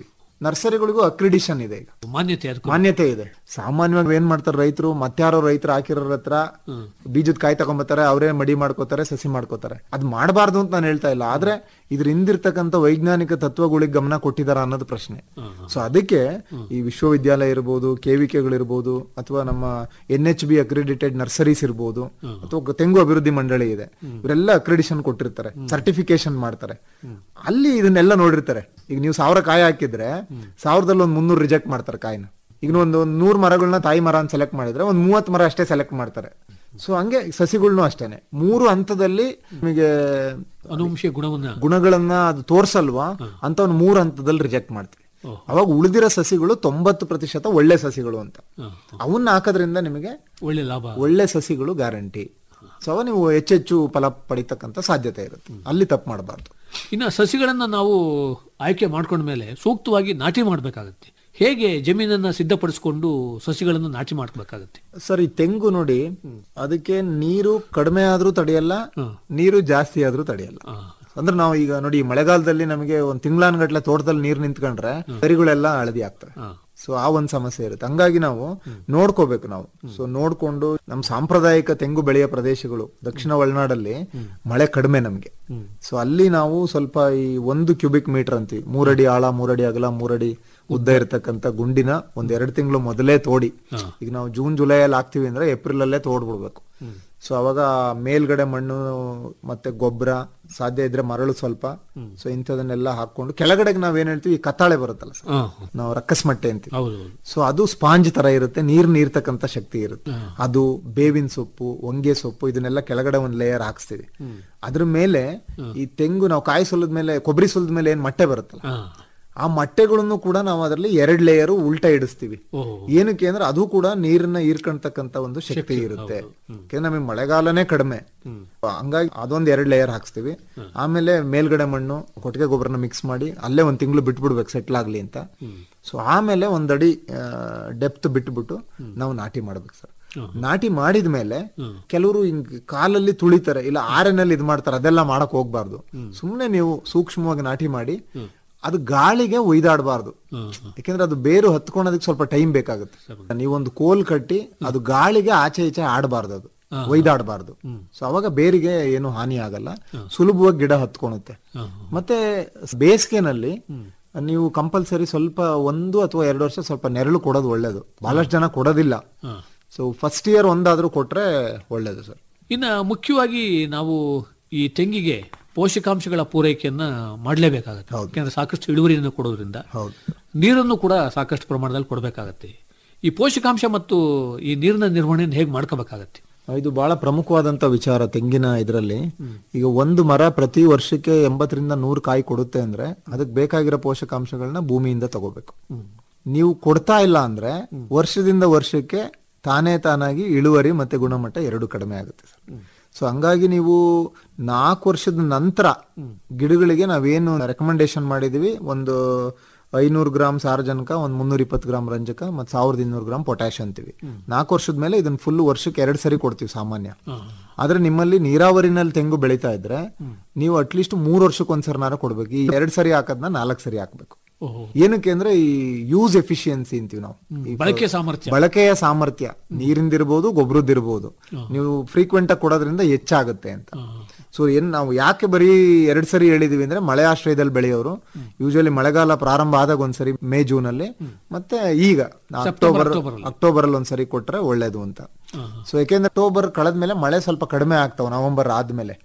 ನರ್ಸರಿಗಳಿಗೂ ಅಕ್ರಿಡಿಷನ್ ಇದೆ ಈಗ ಮಾನ್ಯತೆ ಅದಕ್ಕೂ ಮಾನ್ಯತೆ ಇದೆ ಸಾಮಾನ್ಯವಾಗಿ ಏನ್ ಮಾಡ್ತಾರೆ ರೈತರು ಮತ್ತಾರೋ ರೈತರು ಹಾಕಿರೋ ಹತ್ರ ಬೀಜದ ಕಾಯಿ ತಗೊಂಬತ್ತಾರೆ ಅವರೇ ಮಡಿ ಮಾಡ್ಕೋತಾರೆ ಸಸಿ ಮಾಡ್ಕೋತಾರೆ ಅದ್ ಮಾಡಬಾರ್ದು ಅಂತ ನಾನು ಹೇಳ್ತಾ ಇಲ್ಲ ಆದ್ರೆ ಇದ್ರ ಹಿಂದಿರ್ತಕ್ಕಂಥ ವೈಜ್ಞಾನಿಕ ತತ್ವಗಳಿಗೆ ಗಮನ ಕೊಟ್ಟಿದಾರ ಅನ್ನೋದು ಪ್ರಶ್ನೆ ಸೊ ಅದಕ್ಕೆ ಈ ವಿಶ್ವವಿದ್ಯಾಲಯ ಇರ್ಬೋದು ಕೆವಿಕೆಗಳಿರ್ಬೋದು ಅಥವಾ ನಮ್ಮ N H B accredited nurseries ಇರ್ಬೋದು ಅಥವಾ ತೆಂಗು ಅಭಿವೃದ್ಧಿ ಮಂಡಳಿ ಇದೆ ಇವರೆಲ್ಲ ಅಕ್ರಿಡಿಷನ್ ಕೊಟ್ಟಿರ್ತಾರೆ ಸರ್ಟಿಫಿಕೇಶನ್ ಮಾಡ್ತಾರೆ ಅಲ್ಲಿ ಇದನ್ನೆಲ್ಲ ನೋಡಿರ್ತಾರೆ ಈಗ ನೀವು ಸಾವಿರ ಕಾಯಿ ಹಾಕಿದ್ರೆ ಸಾವಿರದಲ್ಲಿ ಒಂದು ಮುನ್ನೂರು ರಿಜೆಕ್ಟ್ ಮಾಡ್ತಾರೆ ಕಾಯಿನ ಈಗ ಒಂದು ಒಂದು ನೂರು ಮರಗಳನ್ನ ತಾಯಿ ಮರ ಅಂತ ಸೆಲೆಕ್ಟ್ ಮಾಡಿದ್ರೆ ಒಂದು ಮೂವತ್ತು ಮರ ಅಷ್ಟೇ ಸೆಲೆಕ್ಟ್ ಮಾಡ್ತಾರೆ ಸೊ ಹಂಗೆ ಸಸಿಗಳ್ನು ಅಷ್ಟೇನೆ ಮೂರು ಹಂತದಲ್ಲಿ ನಿಮಗೆ ಅನುವಂಶೀಯ ಗುಣವನ್ನ ಗುಣಗಳನ್ನ ಅದು ತೋರ್ಸಲ್ವಾ ಅಂತ ಒಂದು ಮೂರು ಹಂತದಲ್ಲಿ ರಿಜೆಕ್ಟ್ ಮಾಡ್ತೀವಿ ಅವಾಗ ಉಳಿದಿರೋ ಸಸಿಗಳು ತೊಂಬತ್ತು ಪ್ರತಿಶತ ಒಳ್ಳೆ ಸಸಿಗಳು ಅಂತ ಹ. ಅವನ್ನ ಹಾಕೋದ್ರಿಂದ ನಿಮಗೆ ಒಳ್ಳೆ ಲಾಭ ಒಳ್ಳೆ ಸಸಿಗಳು ಗ್ಯಾರಂಟಿ ಸೊ ಅವಾಗ ನೀವು ಹೆಚ್ಚೆಚ್ಚು ಫಲ ಪಡಿತಕ್ಕಂತ ಸಾಧ್ಯತೆ ಇರುತ್ತೆ ಅಲ್ಲಿ ತಪ್ಪು ಮಾಡಬಾರ್ದು ಇನ್ನು ಸಸಿಗಳನ್ನ ನಾವು ಆಯ್ಕೆ ಮಾಡ್ಕೊಂಡ್ಮೇಲೆ ಸೂಕ್ತವಾಗಿ ನಾಟಿ ಮಾಡಬೇಕಾಗತ್ತೆ ಹೇಗೆ ಜಮೀನನ್ನ ಸಿದ್ಧಪಡಿಸಿಕೊಂಡು ಸಸಿಗಳನ್ನು ನಾಟಿ ಮಾಡ್ಬೇಕಾಗತ್ತೆ ಸರ್ ಈ ತೆಂಗು ನೋಡಿ ಅದಕ್ಕೆ ನೀರು ಕಡಿಮೆ ಆದ್ರೂ ತಡೆಯಲ್ಲ ನೀರು ಜಾಸ್ತಿ ಆದ್ರೂ ತಡೆಯಲ್ಲ ಆ, ಅಂದ್ರೆ ನಾವು ಈಗ ನೋಡಿ ಮಳೆಗಾಲದಲ್ಲಿ ನಮಗೆ ಒಂದ್ ತಿಂಗಳಾನ್ಗಟ್ಲೆ ತೋಟದಲ್ಲಿ ನೀರ್ ನಿಂತ್ಕೊಂಡ್ರೆ ಗರಿಗಳೆಲ್ಲ ಹಳದಿ ಆಗ್ತವೆ ಆ. ಸೊ ಆ ಒಂದ್ ಸಮಸ್ಯೆ ಇರುತ್ತೆ ಹಂಗಾಗಿ ನಾವು ನೋಡ್ಕೋಬೇಕು ನಾವು ಸೊ ನೋಡ್ಕೊಂಡು ನಮ್ ಸಾಂಪ್ರದಾಯಿಕ ತೆಂಗು ಬೆಳೆಯ ಪ್ರದೇಶಗಳು ದಕ್ಷಿಣ ಒಳನಾಡಲ್ಲಿ ಮಳೆ ಕಡಿಮೆ ನಮ್ಗೆ ಸೊ ಅಲ್ಲಿ ನಾವು ಸ್ವಲ್ಪ ಈ ಒಂದು ಕ್ಯೂಬಿಕ್ ಮೀಟರ್ ಅಂತೀವಿ ಮೂರಡಿ ಆಳ ಮೂರಡಿ ಅಗಲ ಮೂರಡಿ ಉದ್ದ ಇರತಕ್ಕಂತ ಗುಂಡಿನ ಒಂದ್ ಎರಡು ತಿಂಗಳು ಮೊದಲೇ ತೋಡಿ ಈಗ ನಾವು ಜೂನ್ ಜುಲೈ ಅಲ್ಲಿ ಹಾಕ್ತಿವಿ ಅಂದ್ರೆ ಏಪ್ರಿಲ್ ಅಲ್ಲೇ ತೋಡ್ಬಿಡ್ಬೇಕು ಸೊ ಅವಾಗ ಮೇಲ್ಗಡೆ ಮಣ್ಣು ಮತ್ತೆ ಗೊಬ್ಬರ ಸಾಧ್ಯ ಇದ್ರೆ ಮರಳು ಸ್ವಲ್ಪ ಸೊ ಇಂಥದನ್ನೆಲ್ಲ ಹಾಕೊಂಡು ಕೆಳಗಡೆಗೆ ನಾವೇನ್ ಹೇಳ್ತೀವಿ ಈ ಕತ್ತಾಳೆ ಬರುತ್ತಲ್ಲ ಸರ್ ಆ, ನಾವು ರಕ್ಕಸ್ಮಟ್ಟೆ ಅಂತೀವಿ ಹೌದು ಹೌದು ಸೊ ಅದು ಸ್ಪಾಂಜ್ ತರ ಇರುತ್ತೆ ನೀರ್ ನೀರ್ತಕ್ಕಂತ ಶಕ್ತಿ ಇರುತ್ತೆ ಅದು ಬೇವಿನ ಸೊಪ್ಪು ಹೊಂಗೆ ಸೊಪ್ಪು ಇದನ್ನೆಲ್ಲ ಕೆಳಗಡೆ ಒಂದ್ ಲೇಯರ್ ಹಾಕ್ಸ್ತೀವಿ ಅದ್ರ ಮೇಲೆ ಈ ತೆಂಗು ನಾವು ಕಾಯಿ ಸುಲಿದ ಮೇಲೆ ಕೊಬ್ಬರಿ ಸುಲಿದ ಮೇಲೆ ಏನ್ ಮೊಟ್ಟೆ ಬರುತ್ತಲ್ಲ ಆ, ಆ ಮೊಟ್ಟೆಗಳನ್ನು ಕೂಡ ನಾವು ಅದರಲ್ಲಿ ಎರಡ್ ಲೇಯರ್ ಉಲ್ಟಾ ಇಡಿಸ್ತೀವಿ ಓಹೋ ಏನಕ್ಕೆ ಅಂದ್ರೆ ಅದು ಕೂಡ ನೀರನ್ನ ಹೀರ್ಕೊಂತಕ್ಕಂತ ಒಂದು ಶಕ್ತಿ ಇರುತ್ತೆ ಯಾಕಂದ್ರೆ ನಮಗೆ ಮಳೆಗಾಲನೇ ಕಡಿಮೆ ಹಂಗಾಗಿ ಅದೊಂದ್ ಎರಡ್ ಲೇಯರ್ ಹಾಕ್ಸ್ತೀವಿ ಆಮೇಲೆ ಮೇಲ್ಗಡೆ ಮಣ್ಣು ಕೊಟ್ಟಿಗೆ ಗೊಬ್ಬರನ ಮಿಕ್ಸ್ ಮಾಡಿ ಅಲ್ಲೇ ಒಂದ್ ತಿಂಗಳು ಬಿಟ್ಬಿಡ್ಬೇಕು ಸೆಟ್ಲ್ ಆಗ್ಲಿ ಅಂತ ಸೊ ಆಮೇಲೆ ಒಂದಡಿ ಡೆಪ್ತ್ ಬಿಟ್ಬಿಟ್ಟು ನಾವು ನಾಟಿ ಮಾಡ್ಬೇಕು ಸರ್ ನಾಟಿ ಮಾಡಿದ ಮೇಲೆ ಕೆಲವರು ಹಿಂಗ್ ಕಾಲಲ್ಲಿ ತುಳಿತಾರೆ ಇಲ್ಲ ಆರೆನಲ್ಲಿ ಇದ್ ಮಾಡ್ತಾರೆ ಅದೆಲ್ಲ ಮಾಡಕ್ ಹೋಗ್ಬಾರ್ದು ಸುಮ್ನೆ ನೀವು ಸೂಕ್ಷ್ಮವಾಗಿ ನಾಟಿ ಮಾಡಿ ಅದು ಗಾಳಿಗೆ ಒಯ್ದಾಡಬಾರ್ದು ಯಾಕೆಂದ್ರೆ ಅದು ಬೇರು ಹತ್ಕೊಳೋದಕ್ಕೆ ಸ್ವಲ್ಪ ಟೈಮ್ ಬೇಕಾಗುತ್ತೆ ನೀವೊಂದು ಕೋಲ್ ಕಟ್ಟಿ ಅದು ಗಾಳಿಗೆ ಆಚೆ ಈಚೆ ಆಡಬಾರ್ದು ಅದು ಒಯ್ದಾಡಬಾರ್ದು ಸೊ ಅವಾಗ ಬೇರಿಗೆ ಏನು ಹಾನಿ ಆಗಲ್ಲ ಸುಲಭವಾಗಿ ಗಿಡ ಹತ್ಕೊಳುತ್ತೆ ಮತ್ತೆ ಬೇಸಿಗೆನಲ್ಲಿ ನೀವು ಕಂಪಲ್ಸರಿ ಸ್ವಲ್ಪ ಒಂದು ಅಥವಾ ಎರಡು ವರ್ಷ ಸ್ವಲ್ಪ ನೆರಳು ಕೊಡೋದು ಒಳ್ಳೇದು ಬಹಳಷ್ಟು ಜನ ಕೊಡೋದಿಲ್ಲ ಸೊ ಫಸ್ಟ್ ಇಯರ್ ಒಂದಾದ್ರೂ ಕೊಟ್ರೆ ಒಳ್ಳೇದು ಸರ್ ಇನ್ನು ಮುಖ್ಯವಾಗಿ ನಾವು ಈ ತೆಂಗಿಗೆ ಪೋಷಕಾಂಶಗಳ ಪೂರೈಕೆಯನ್ನ ಮಾಡಲೇಬೇಕಾಗತ್ತೆ ಯಾಕಂದ್ರೆ ಸಾಕಷ್ಟು ಇಳುವರಿಯನ್ನು ಕೊಡೋದ್ರಿಂದ ಹೌದು ನೀರನ್ನು ಕೂಡ ಸಾಕಷ್ಟು ಪ್ರಮಾಣದಲ್ಲಿ ಕೊಡಬೇಕಾಗತ್ತೆ ಈ ಪೋಷಕಾಂಶ ಮತ್ತು ಈ ನೀರಿನ ನಿರ್ವಹಣೆಯನ್ನು ಹೇಗೆ ಮಾಡ್ಕೋಬೇಕಾಗತ್ತೆ ಇದು ಬಹಳ ಪ್ರಮುಖವಾದಂತ ವಿಚಾರ ತೆಂಗಿನ ಇದರಲ್ಲಿ ಈಗ ಒಂದು ಮರ ಪ್ರತಿ ವರ್ಷಕ್ಕೆ ಎಂಬತ್ತರಿಂದ ನೂರು ಕಾಯಿ ಕೊಡುತ್ತೆ ಅಂದ್ರೆ ಅದಕ್ಕೆ ಬೇಕಾಗಿರೋ ಪೋಷಕಾಂಶಗಳನ್ನ ಭೂಮಿಯಿಂದ ತಗೋಬೇಕು ನೀವು ಕೊಡ್ತಾ ಇಲ್ಲ ಅಂದ್ರೆ ವರ್ಷದಿಂದ ವರ್ಷಕ್ಕೆ ತಾನೇ ತಾನಾಗಿ ಇಳುವರಿ ಮತ್ತೆ ಗುಣಮಟ್ಟ ಎರಡು ಕಡಿಮೆ ಆಗುತ್ತೆ ಸರ್ ಸೊ ಹಂಗಾಗಿ ನೀವು ನಾಲ್ಕು ವರ್ಷದ ನಂತರ ಗಿಡಗಳಿಗೆ ನಾವೇನು ರೆಕಮೆಂಡೇಶನ್ ಮಾಡಿದೀವಿ ಒಂದು ಐನೂರು ಗ್ರಾಮ್ ಸಾರಜನಕ ಒಂದ್ ಮುನ್ನೂರ ಇಪ್ಪತ್ತು ಗ್ರಾಮ್ ರಂಜಕ ಮತ್ತೆ ಸಾವಿರದ ಇನ್ನೂರು ಗ್ರಾಮ್ ಪೊಟ್ಯಾಶ್ ಅಂತೀವಿ ನಾಲ್ಕು ವರ್ಷದ ಮೇಲೆ ಇದನ್ನ ಫುಲ್ ವರ್ಷಕ್ಕೆ ಎರಡು ಸರಿ ಕೊಡ್ತೀವಿ ಸಾಮಾನ್ಯ ಆದ್ರೆ ನಿಮ್ಮಲ್ಲಿ ನೀರಾವರಿನಲ್ಲಿ ತೆಂಗು ಬೆಳೀತಾ ಇದ್ರೆ ನೀವು ಅಟ್ಲೀಸ್ಟ್ ಮೂರ್ ವರ್ಷಕ್ಕೆ ಒಂದ್ಸರಿನಾರ ಕೊಡ್ಬೇಕು ಈ ಎರಡ್ ಸರಿ ಹಾಕದ್ನ ನಾಲ್ಕು ಸರಿ ಹಾಕ್ಬೇಕು ಓಹೋ ಏನಕ್ಕೆ ಅಂದ್ರೆ ಈ ಯೂಸ್ ಎಫಿಷಿಯನ್ಸಿ ಅಂತೀವಿ ನಾವು ಈ ಬಳಕೆ ಸಾಮರ್ಥ್ಯ ಬಳಕೆಯ ಸಾಮರ್ಥ್ಯ ನೀರಿಂದಿರ್ಬೋದು ಗೊಬ್ಬರದ್ದಿರ್ಬೋದು ನೀವು ಫ್ರೀಕ್ವೆಂಟ್ ಆಗಿ ಕೊಡೋದ್ರಿಂದ ಹೆಚ್ಚಾಗುತ್ತೆ ಅಂತ ಸೊ ಏನ್ ನಾವು ಯಾಕೆ ಬರೀ ಎರಡ್ ಸರಿ ಹೇಳಿದೀವಿ ಅಂದ್ರೆ ಮಳೆ ಆಶ್ರಯದಲ್ಲಿ ಬೆಳೆಯೋರು ಯೂಶಲಿ ಮಳೆಗಾಲ ಪ್ರಾರಂಭ ಆದಾಗ ಒಂದ್ಸರಿ ಮೇ ಜೂನ್ ಅಲ್ಲಿ ಮತ್ತೆ ಈಗ ಅಕ್ಟೋಬರ್ ಅಕ್ಟೋಬರ್ ಅಲ್ಲಿ ಒಂದ್ಸರಿ ಕೊಟ್ರೆ ಒಳ್ಳೇದು ಅಂತ ಸೊ ಯಾಕೆಂದ್ರೆ ಅಕ್ಟೋಬರ್ ಕಳೆದ್ಮೇಲೆ ಮಳೆ ಸ್ವಲ್ಪ ಕಡಿಮೆ ಆಗ್ತಾವ ನವೆಂಬರ್ ಆದ್ಮೇಲೆ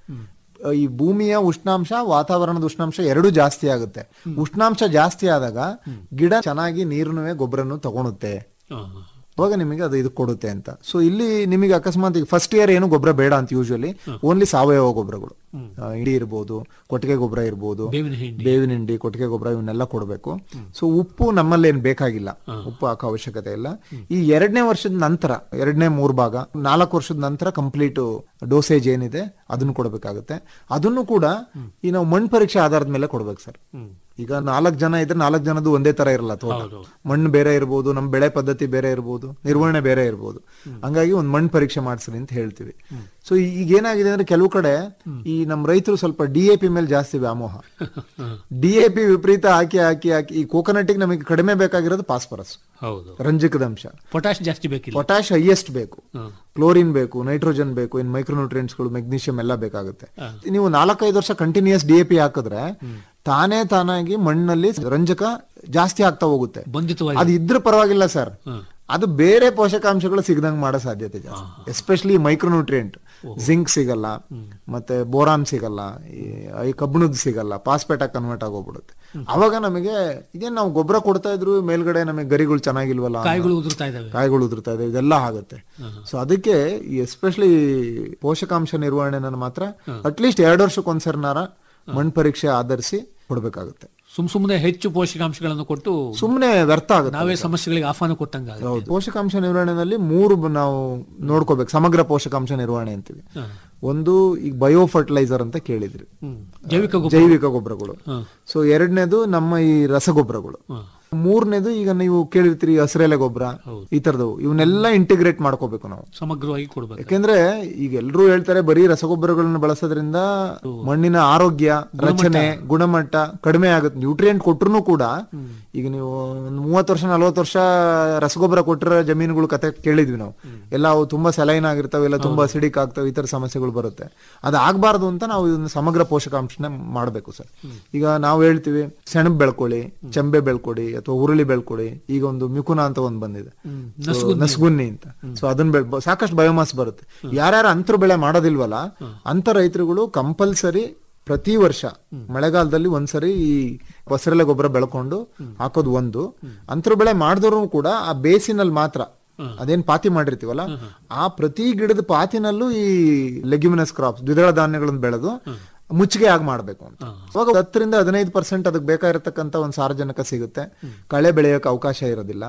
ಈ ಭೂಮಿಯ ಉಷ್ಣಾಂಶ ವಾತಾವರಣದ ಉಷ್ಣಾಂಶ ಎರಡೂ ಜಾಸ್ತಿ ಆಗುತ್ತೆ ಉಷ್ಣಾಂಶ ಜಾಸ್ತಿ ಆದಾಗ ಗಿಡ ಚೆನ್ನಾಗಿ ನೀರನ್ನು ಗೊಬ್ಬರನ್ನು ತಗೊಳುತ್ತೆ ಆ, ಅವಾಗ ನಿಮಗೆ ಅದು ಇದು ಕೊಡುತ್ತೆ ಅಂತ ಸೊ ಇಲ್ಲಿ ನಿಮಗೆ ಅಕಸ್ಮಾತ್ ಈಗ ಫಸ್ಟ್ ಇಯರ್ ಏನು ಗೊಬ್ಬರ ಬೇಡ ಅಂತ ಯೂಶಲಿ ಓನ್ಲಿ ಸಾವಯವ ಗೊಬ್ಬರಗಳು ಇಡಿ ಇರ್ಬೋದು ಕೊಟ್ಟಿಗೆ ಗೊಬ್ಬರ ಇರ್ಬೋದು ಬೇವಿನ ಹಿಂಡಿ ಬೇವಿನ ಹಿಂಡಿ ಕೊಟ್ಟಿಗೆ ಗೊಬ್ಬರ ಇವನ್ನೆಲ್ಲ ಕೊಡಬೇಕು ಸೊ ಉಪ್ಪು ನಮ್ಮಲ್ಲಿ ಏನ್ ಬೇಕಾಗಿಲ್ಲ ಉಪ್ಪು ಹಾಕೋ ಅವಶ್ಯಕತೆ ಇಲ್ಲ ಈ ಎರಡನೇ ವರ್ಷದ ನಂತರ ಎರಡನೇ ಮೂರ್ ಭಾಗ ನಾಲ್ಕು ವರ್ಷದ ನಂತರ ಕಂಪ್ಲೀಟ್ ಡೋಸೇಜ್ ಏನಿದೆ ಅದನ್ನು ಕೊಡಬೇಕಾಗುತ್ತೆ ಅದನ್ನು ಕೂಡ ಈ ನಾವು ಮಣ್ಣು ಪರೀಕ್ಷೆ ಆಧಾರದ ಮೇಲೆ ಕೊಡ್ಬೇಕು ಸರ್ ಈಗ ನಾಲ್ಕು ಜನ ಇದ್ರೆ ನಾಲ್ಕು ಜನದ್ದು ಒಂದೇ ತರ ಇರಲ್ಲ ತೋಟ ಹೌದು. ಮಣ್ಣು ಬೇರೆ ಇರ್ಬೋದು ನಮ್ಮ ಬೆಳೆ ಪದ್ಧತಿ ಬೇರೆ ಇರ್ಬೋದು ನಿರ್ವಹಣೆ ಬೇರೆ ಇರ್ಬೋದು ಹಂಗಾಗಿ ಒಂದು ಮಣ್ಣು ಪರೀಕ್ಷೆ ಮಾಡಿಸ್ರಿ ಅಂತ ಹೇಳ್ತೀವಿ ಸೊ ಈಗ ಏನಾಗಿದೆ ಅಂದ್ರೆ ಕೆಲವು ಕಡೆ ಈ ನಮ್ಮ ರೈತರು ಸ್ವಲ್ಪ ಡಿ ಎ ಪಿ ಮೇಲೆ ಜಾಸ್ತಿ ವ್ಯಾಮೋಹ ಡಿ ಎ ಪಿ ವಿಪರೀತ ಹಾಕಿ ಹಾಕಿ ಹಾಕಿ ಈ ಕೋಕೋನಟಿಗೆ ನಮಗೆ ಕಡಿಮೆ ಬೇಕಾಗಿರೋದು ಫಾಸ್ಫರಸ್ ಹೌದು ರಂಜಕದ ಅಂಶ ಪೊಟ್ಯಾಶ್ ಜಾಸ್ತಿ ಬೇಕಿಲ್ಲ ಪೊಟ್ಯಾಶ್ ಹೈಯೆಸ್ಟ್ ಬೇಕು ಹ್ಮ್. ಕ್ಲೋರಿನ್ ಬೇಕು ನೈಟ್ರೋಜನ್ ಬೇಕು ಇನ್ ಮೈಕ್ರೋನ್ಯೂಟ್ರಿಯೆಂಟ್ಸ್ಗಳು ಮೆಗ್ನೀಷಿಯಂ ಎಲ್ಲ ಬೇಕಾಗುತ್ತೆ ನೀವು ನಾಲ್ಕೈದು ವರ್ಷ ಕಂಟಿನ್ಯೂಸ್ ಡಿ ಎ ಪಿ ಹಾಕಿದ್ರೆ ತಾನೇ ತಾನಾಗಿ ಮಣ್ಣಲ್ಲಿ ರಂಜಕ ಜಾಸ್ತಿ ಆಗ್ತಾ ಹೋಗುತ್ತೆ ಬಂಧಿತವಾಗಿ ಅದು ಇದ್ರ ಪರವಾಗಿಲ್ಲ ಸರ್ ಹ್ಮ್. ಅದು ಬೇರೆ ಪೋಷಕಾಂಶಗಳು ಸಿಗದಂಗ್ ಮಾಡೋ ಸಾಧ್ಯತೆ ಜಾಸ್ತಿ ಎಸ್ಪೆಷಲಿ ಮೈಕ್ರೋನ್ಯೂಟ್ರಿಯೆಂಟ್ ಜಿಂಕ್ ಸಿಗಲ್ಲ ಮತ್ತೆ ಬೋರಾನ್ ಸಿಗಲ್ಲ ಈ- ಈ ಕಬ್ಬಿಣದ ಸಿಗಲ್ಲ ಪಾಸ್ಪೇಟ ಕನ್ವರ್ಟ್ ಆಗೋಗ್ಬಿಡುತ್ತೆ ಅವಾಗ ನಮಗೆ ಇದೇನ್ ನಾವು ಗೊಬ್ಬರ ಕೊಡ್ತಾ ಇದ್ರು ಮೇಲ್ಗಡೆ ನಮಗೆ ಗರಿಗಳು ಚೆನ್ನಾಗಿಲ್ವಲ್ಲ ಅನ್ನೋ- ಕಾಯಿಗಳು ಉದುರ್ತಾ ಇದಾವೆ ಕಾಯಿಗಳು ಉದುರ್ತಾ ಇದೆ ಇದೆಲ್ಲ ಆಗುತ್ತೆ ಸೊ ಅದಕ್ಕೆ ಎಸ್ಪೆಷಲಿ ಪೋಷಕಾಂಶ ನಿರ್ವಹಣೆನ ಮಾತ್ರ ಅಟ್ಲೀಸ್ಟ್ ಎರಡು ವರ್ಷಕ್ಕೊಂದ್ಸರಿನಾರ ಮಣ್ಣು ಪರೀಕ್ಷೆ ಆಧರಿಸಿ ಕೊಡ್ಬೇಕಾಗುತ್ತೆ ಸುಮ್ ಸುಮ್ಮನೆ ಹೆಚ್ಚು ಪೋಷಕಾಂಶಗಳನ್ನು ಕೊಟ್ಟು ಸುಮ್ಮನೆ ವ್ಯರ್ಥ ಆಗುತ್ತೆ ನಾವೇ ಸಮಸ್ಯೆಗಳಿಗೆ ಆಹ್ವಾನ ಕೊಟ್ಟಂಗ ಹೌದು ಪೋಷಕಾಂಶ ನಿರ್ವಹಣೆಯಲ್ಲಿ ಮೂರು ಬ- ನಾವು ನೋಡ್ಕೋಬೇಕು ಸಮಗ್ರ ಪೋಷಕಾಂಶ ನಿರ್ವಹಣೆ ಅಂತೀವಿ ಒಂದು ಈಗ ಬಯೋ ಫರ್ಟಿಲೈಸರ್ ಅಂತ ಕೇಳಿದ್ರಿ ಜೈವಿಕ ಗೊಬ್ಬರ ಜೈವಿಕ ಗೊಬ್ಬರಗಳು ಹ್ಮ್. ಸೊ ಎರಡನೇದು ನಮ್ಮ ಈ ರಸಗೊಬ್ಬರಗಳು ಮೂರನೇದು ಈಗ ನೀವು ಕೇಳಿರ್ತೀರಿ ಹಸಿರೆಲೆ ಗೊಬ್ಬರ ಈ ತರದವು ಇವನ್ನೆಲ್ಲ ಇಂಟಿಗ್ರೇಟ್ ಮಾಡ್ಕೋಬೇಕು ನಾವು ಸಮಗ್ರವಾಗಿ ಕೊಡ್ಬೇಕು ಯಾಕೆಂದ್ರೆ ಈಗ ಎಲ್ರು ಹೇಳ್ತಾರೆ ಬರೀ ರಸಗೊಬ್ಬರಗಳನ್ನ ಬಳಸೋದ್ರಿಂದ ಮಣ್ಣಿನ ಆರೋಗ್ಯ ರಚನೆ ಗುಣಮಟ್ಟ ಕಡಿಮೆ ಆಗುತ್ತೆ ನ್ಯೂಟ್ರಿಯೆಂಟ್ ಕೊಟ್ರು ಕೂಡ ಈಗ ನೀವು ಒಂದು ಮೂವತ್ತು ವರ್ಷ ನಲ್ವತ್ತು ವರ್ಷ ರಸಗೊಬ್ಬರ ಕೊಟ್ಟಿರೋ ಜಮೀನುಗಳು ಕತೆ ಕೇಳಿದ್ವಿ ನಾವು ಎಲ್ಲ ಅವು ತುಂಬಾ ಸಲೈನ್ ಆಗಿರ್ತಾವೆ ಇಲ್ಲ ತುಂಬಾ ಅಸಿಡಿಕ್ ಆಗ್ತವೆ ಈ ತರ ಸಮಸ್ಯೆಗಳು ಬರುತ್ತೆ ಅದಾಗಬಾರ್ದು ಅಂತ ನಾವು ಇದನ್ನ ಸಮಗ್ರ ಪೋಷಕಾಂಶನ ಮಾಡಬೇಕು ಸರ್ ಈಗ ನಾವು ಹೇಳ್ತೀವಿ ಸೆಣಬ್ ಬೆಳ್ಕೊಳ್ಳಿ ಚೆಂಬೆ ಬೆಳ್ಕೊಡಿ ಅಥವಾ ಉರುಳಿ ಬೆಳ್ಕೊಡಿ ಈಗ ಒಂದು ಮಿಕುನ ಅಂತ ಒಂದು ಬಂದಿದೆ So, ನಸ್ಗುನ್ನಿ ಅಂತ ಸೊ ಅದನ್ನ ಬೆಳ್ ಸಾಕಷ್ಟು ಬಯೋಮಾಸ್ ಬರುತ್ತೆ ಯಾರ್ಯಾರು ಅಂತರ ಬೆಳೆ ಮಾಡೋದಿಲ್ವಲ್ಲ ಅಂತ ರೈತರುಗಳು ಕಂಪಲ್ಸರಿ ಪ್ರತಿ ವರ್ಷ ಮಳೆಗಾಲದಲ್ಲಿ ಒಂದ್ಸರಿ ಈ ಹಸಿರೆಲೆ ಗೊಬ್ಬರ ಬೆಳ್ಕೊಂಡು ಹಾಕೋದು ಒಂದು ಅಂತರ ಬೆಳೆ ಮಾಡಿದವರು ಕೂಡ ಆ ಬೇಸಿನಲ್ಲಿ ಮಾತ್ರ ಅದೇನ್ ಪಾತಿ ಮಾಡಿರ್ತೀವಲ್ಲ ಆ ಪ್ರತಿ ಗಿಡದ ಪಾತಿನಲ್ಲೂ ಈ ಲೆಗ್ಯುಮಿನಸ್ ಕ್ರಾಪ್ಸ್ ದ್ವಿದಳ ಧಾನ್ಯಗಳನ್ನು ಬೆಳೆದು ಮುಚ್ಚಿಗೆ ಆಗಿ ಮಾಡ್ಬೇಕು ಅಂತ ಅವಾಗ ಹತ್ತರಿಂದ ಹದಿನೈದು ಪರ್ಸೆಂಟ್ ಅದಕ್ಕೆ ಬೇಕಾಗಿರತಕ್ಕಂತ ಒಂದು ಸಾರಜನಕ ಸಿಗುತ್ತೆ ಕಳೆ ಬೆಳೆಯೋಕೆ ಅವಕಾಶ ಇರೋದಿಲ್ಲ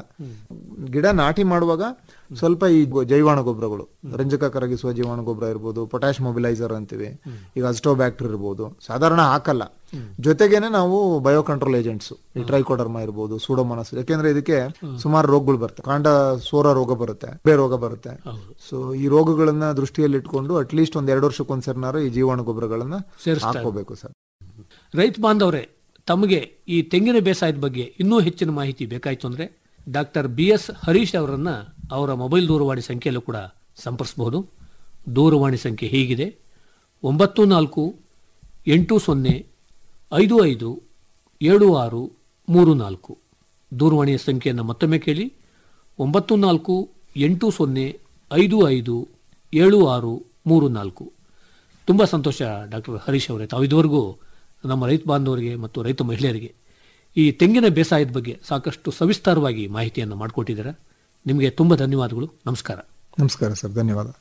ಗಿಡ ನಾಟಿ ಮಾಡುವಾಗ ಸ್ವಲ್ಪ ಈ ಗೊ- ಜೈವಾಣು ಗೊಬ್ಬರಗಳು ರಂಜಕ ಕರಗಿಸುವ ಜೀವಾಣು ಗೊಬ್ಬರ ಇರ್ಬೋದು ಪೊಟ್ಯಾಶ್ ಮೊಬಿಲೈಸರ್ ಅಂತೀವಿ ಈಗ ಅಸ್ಟೋಬ್ಯಾಕ್ಟರ್ ಇರ್ಬೋದು ಸಾಧಾರಣ ಹಾಕಲ್ಲ ಜೊತೆಗೇನೆ ನಾವು ಬಯೋ ಕಂಟ್ರೋಲ್ ಏಜೆಂಟ್ಸ್ ಈ ಟ್ರೈಕೋಡರ್ಮ ಇರ್ಬೋದು ಸೂಡೋಮೋನಸ್ ಯಾಕೆಂದ್ರೆ ಇದಕ್ಕೆ ಸುಮಾರು ರೋಗಗಳು ಬರ್ತವೆ ಕಾಂಡ ಸೋರ ರೋಗ ಬರುತ್ತೆ ಬೇ ರೋಗ ಬರುತ್ತೆ ಸೊ ಈ ರೋಗಗಳನ್ನ ದೃಷ್ಟಿಯಲ್ಲಿ ಇಟ್ಕೊಂಡು ಅಟ್ಲೀಸ್ಟ್ ಒಂದ್ ಎರಡು ವರ್ಷಕ್ಕೊಂದ್ಸರಿನಾರು ಈ ಜೀವಾಣು ಗೊಬ್ಬರಗಳನ್ನ ಸೇರಿಸ್ತಾ ಹಾಕೋಬೇಕು ಸರ್ ರೈತ ಬಾಂಧವರೇ ತಮಗೆ ಈ ತೆಂಗಿನ ಬೇಸಾಯದ ಬಗ್ಗೆ ಇನ್ನೂ ಹೆಚ್ಚಿನ ಮಾಹಿತಿ ಬೇಕಾಯಿತು ಅಂದ್ರೆ ಡಾಕ್ಟರ್ ಬಿ ಎಸ್ ಹರೀಶ್ ಅವರನ್ನ ಅವರ ಮೊಬೈಲ್ ದೂರವಾಣಿ ಸಂಖ್ಯೆಯಲ್ಲೂ ಕೂಡ ಸಂಪರ್ಸಬಹುದು ದೂರವಾಣಿ ಸಂಖ್ಯೆ ಹೀಗಿದೆ ಒಂಬತ್ತು ನಾಲ್ಕು ಎಂಟು ಸೊನ್ನೆ ಐದು ಐದು ಏಳು ಆರು ಮೂರು ನಾಲ್ಕು ದೂರವಾಣಿಯ ಸಂಖ್ಯೆಯನ್ನು ಮತ್ತೊಮ್ಮೆ ಕೇಳಿ ಒಂಬತ್ತು ನಾಲ್ಕು ಎಂಟು ಸೊನ್ನೆ ಐದು ಐದು ಏಳು ಆರು ಮೂರು ನಾಲ್ಕು ತುಂಬ ಸಂತೋಷ ಡಾಕ್ಟರ್ ಹರೀಶ್ ಅವರೇ ತಾವು ಇದುವರೆಗೂ ನಮ್ಮ ರೈತ ಬಾಂಧವರಿಗೆ ಮತ್ತು ರೈತ ಮಹಿಳೆಯರಿಗೆ ಈ ತೆಂಗಿನ ಬೇಸಾಯದ ಬಗ್ಗೆ ಸಾಕಷ್ಟು ಸವಿಸ್ತಾರವಾಗಿ ಮಾಹಿತಿಯನ್ನು ಮಾಡಿಕೊಟ್ಟಿದ್ದೀರಾ ನಿಮಗೆ ತುಂಬ ಧನ್ಯವಾದಗಳು ನಮಸ್ಕಾರ ನಮಸ್ಕಾರ ಸರ್ ಧನ್ಯವಾದ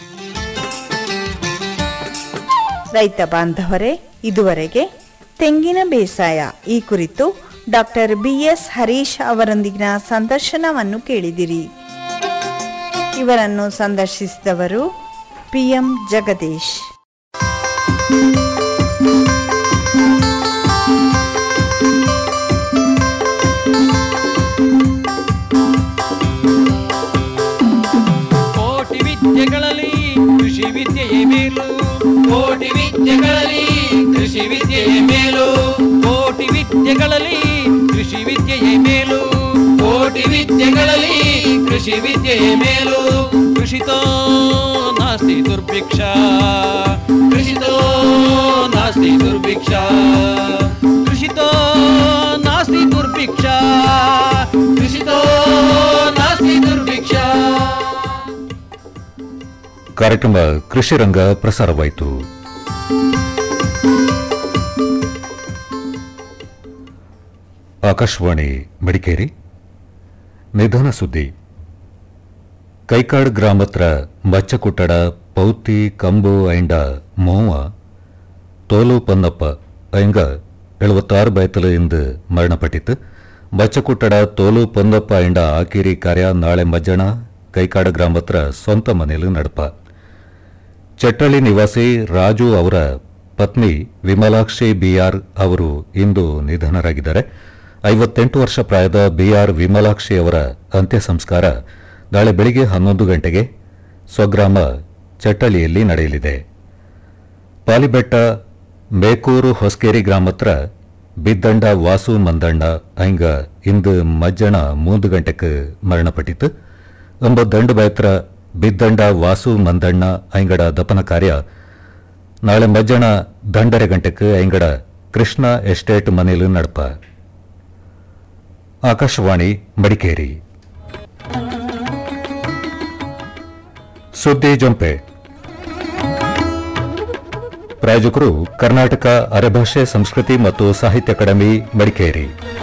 ರೈತ ಬಾಂಧವರೇ ಇದುವರೆಗೆ ತೆಂಗಿನ ಬೇಸಾಯ ಈ ಕುರಿತು ಡಾಕ್ಟರ್ ಬಿಎಸ್ ಹರೀಶ್ ಅವರೊಂದಿಗಿನ ಸಂದರ್ಶನವನ್ನು ಕೇಳಿದಿರಿ ಇವರನ್ನು ಸಂದರ್ಶಿಸಿದವರು ಪಿಎಂ ಜಗದೀಶ್ ಕೋಟಿ ವಿದ್ಯೆಗಳಲ್ಲಿ ಕೃಷಿ ವಿದ್ಯೆಯೇ ಮೇಲು ಕೋಟಿ ವಿದ್ಯೆಗಳಲ್ಲಿ ಕೃಷಿ ವಿದ್ಯೆಯೇ ಮೇಲು ಕೋಟಿ ವಿದ್ಯೆಗಳಲ್ಲಿ ಕೃಷಿ ವಿದ್ಯೆಯೇ ಮೇಲು ಕೋಟಿ ವಿದ್ಯೆಗಳಲ್ಲಿ ಕೃಷಿ ವಿದ್ಯೆಯೇ ಮೇಲು ಕೃಷಿತೋ ನಾಸ್ತಿ ದುರ್ಭಿಕ್ಷ ಕೃಷಿತೋ ನಾಸ್ತಿ ದುರ್ಭಿಕ್ಷ ಕೃಷಿತೋ ನಾಸ್ತಿ ದುರ್ಭಿಕ್ಷ ಕೃಷಿತೋ ನಾಸ್ತಿ ದುರ್ಭಿಕ್ಷ ಕಾರ್ಯಕ್ರಮ ಕೃಷಿ ರಂಗ ಪ್ರಸಾರವಾಯಿತು ಆಕಾಶವಾಣಿ ಮಡಿಕೇರಿ ನಿಧನ ಸುದ್ದಿ ಕೈಕಾಡ್ ಗ್ರಾಮತ್ರ ಮಚ್ಚಕುಟ್ಟಡ ಪೌತಿ ಕಂಬು ಐಂಡ ಮೋವ ತೋಲು ಪನ್ನಪ್ಪ ಐಂಗ ಎಳುವತ್ತಾರು ಬಯತಲು ಇಂದು ಮರಣಪಟ್ಟಿತು ಬಚ್ಚಕುಟ್ಟಡ ತೋಲು ಪೊನ್ನಪ್ಪ ಐಂಡ ಆಕಿರಿ ಕಾರ್ಯ ನಾಳೆ ಮಜ್ಜಣ ಕೈಕಾಡ ಗ್ರಾಮತ್ರ ಸ್ವಂತ ಮನೆಯಲ್ಲಿ ನಡಪ ಚಟ್ಟಳ್ಳಿ ನಿವಾಸಿ ರಾಜು ಅವರ ಪತ್ನಿ ವಿಮಲಾಕ್ಷಿ ಬಿಆರ್ ಅವರು ಇಂದು ನಿಧನರಾಗಿದ್ದಾರೆ ಐವತ್ತೆಂಟು ವರ್ಷ ಪ್ರಾಯದ ಬಿಆರ್ ವಿಮಲಾಕ್ಷಿ ಅವರ ಅಂತ್ಯ ಸಂಸ್ಕಾರ ನಾಳೆ ಬೆಳಿಗ್ಗೆ ಹನ್ನೊಂದು ಗಂಟೆಗೆ ಸ್ವಗ್ರಾಮ ಚಟ್ಟಳ್ಳಿಯಲ್ಲಿ ನಡೆಯಲಿದೆ ಪಾಲಿಬೆಟ್ಟ ಮೇಕೂರು ಹೊಸಕೇರಿ ಗ್ರಾಮತ್ರ ಬಿದ್ದಂಡ ವಾಸು ಮಂದಣ್ಣ ಐಂಗ ಇಂದು ಮಜ್ಜಣ ಮೂಂದು ಗಂಟೆಗೆ ಮರಣಪಟ್ಟಿತು ಎಂಬ ದಂಡು ಬೈತ್ರ ಬಿದ್ದಂಡ ವಾಸು ಮಂದಣ್ಣ ಐಂಗಡ ದಪನ ಕಾರ್ಯ ನಾಳೆ ಮಜ್ಜಣ ದಂಡರೆ ಗಂಟೆಗೆ ಐಂಗಡ ಕೃಷ್ಣ ಎಸ್ಟೇಟ್ ಮನೆಯಲ್ಲಿ ನಡಪ ಆಕಾಶವಾಣಿ ಮಡಿಕೇರಿ ಸುದ್ದಿ ಜೊಂಪೆ ಪ್ರಾಯೋಜಕರು ಕರ್ನಾಟಕ ಅರೆಭಾಷೆ ಸಂಸ್ಕೃತಿ ಮತ್ತು ಸಾಹಿತ್ಯ ಅಕಾಡೆಮಿ ಮಡಿಕೇರಿ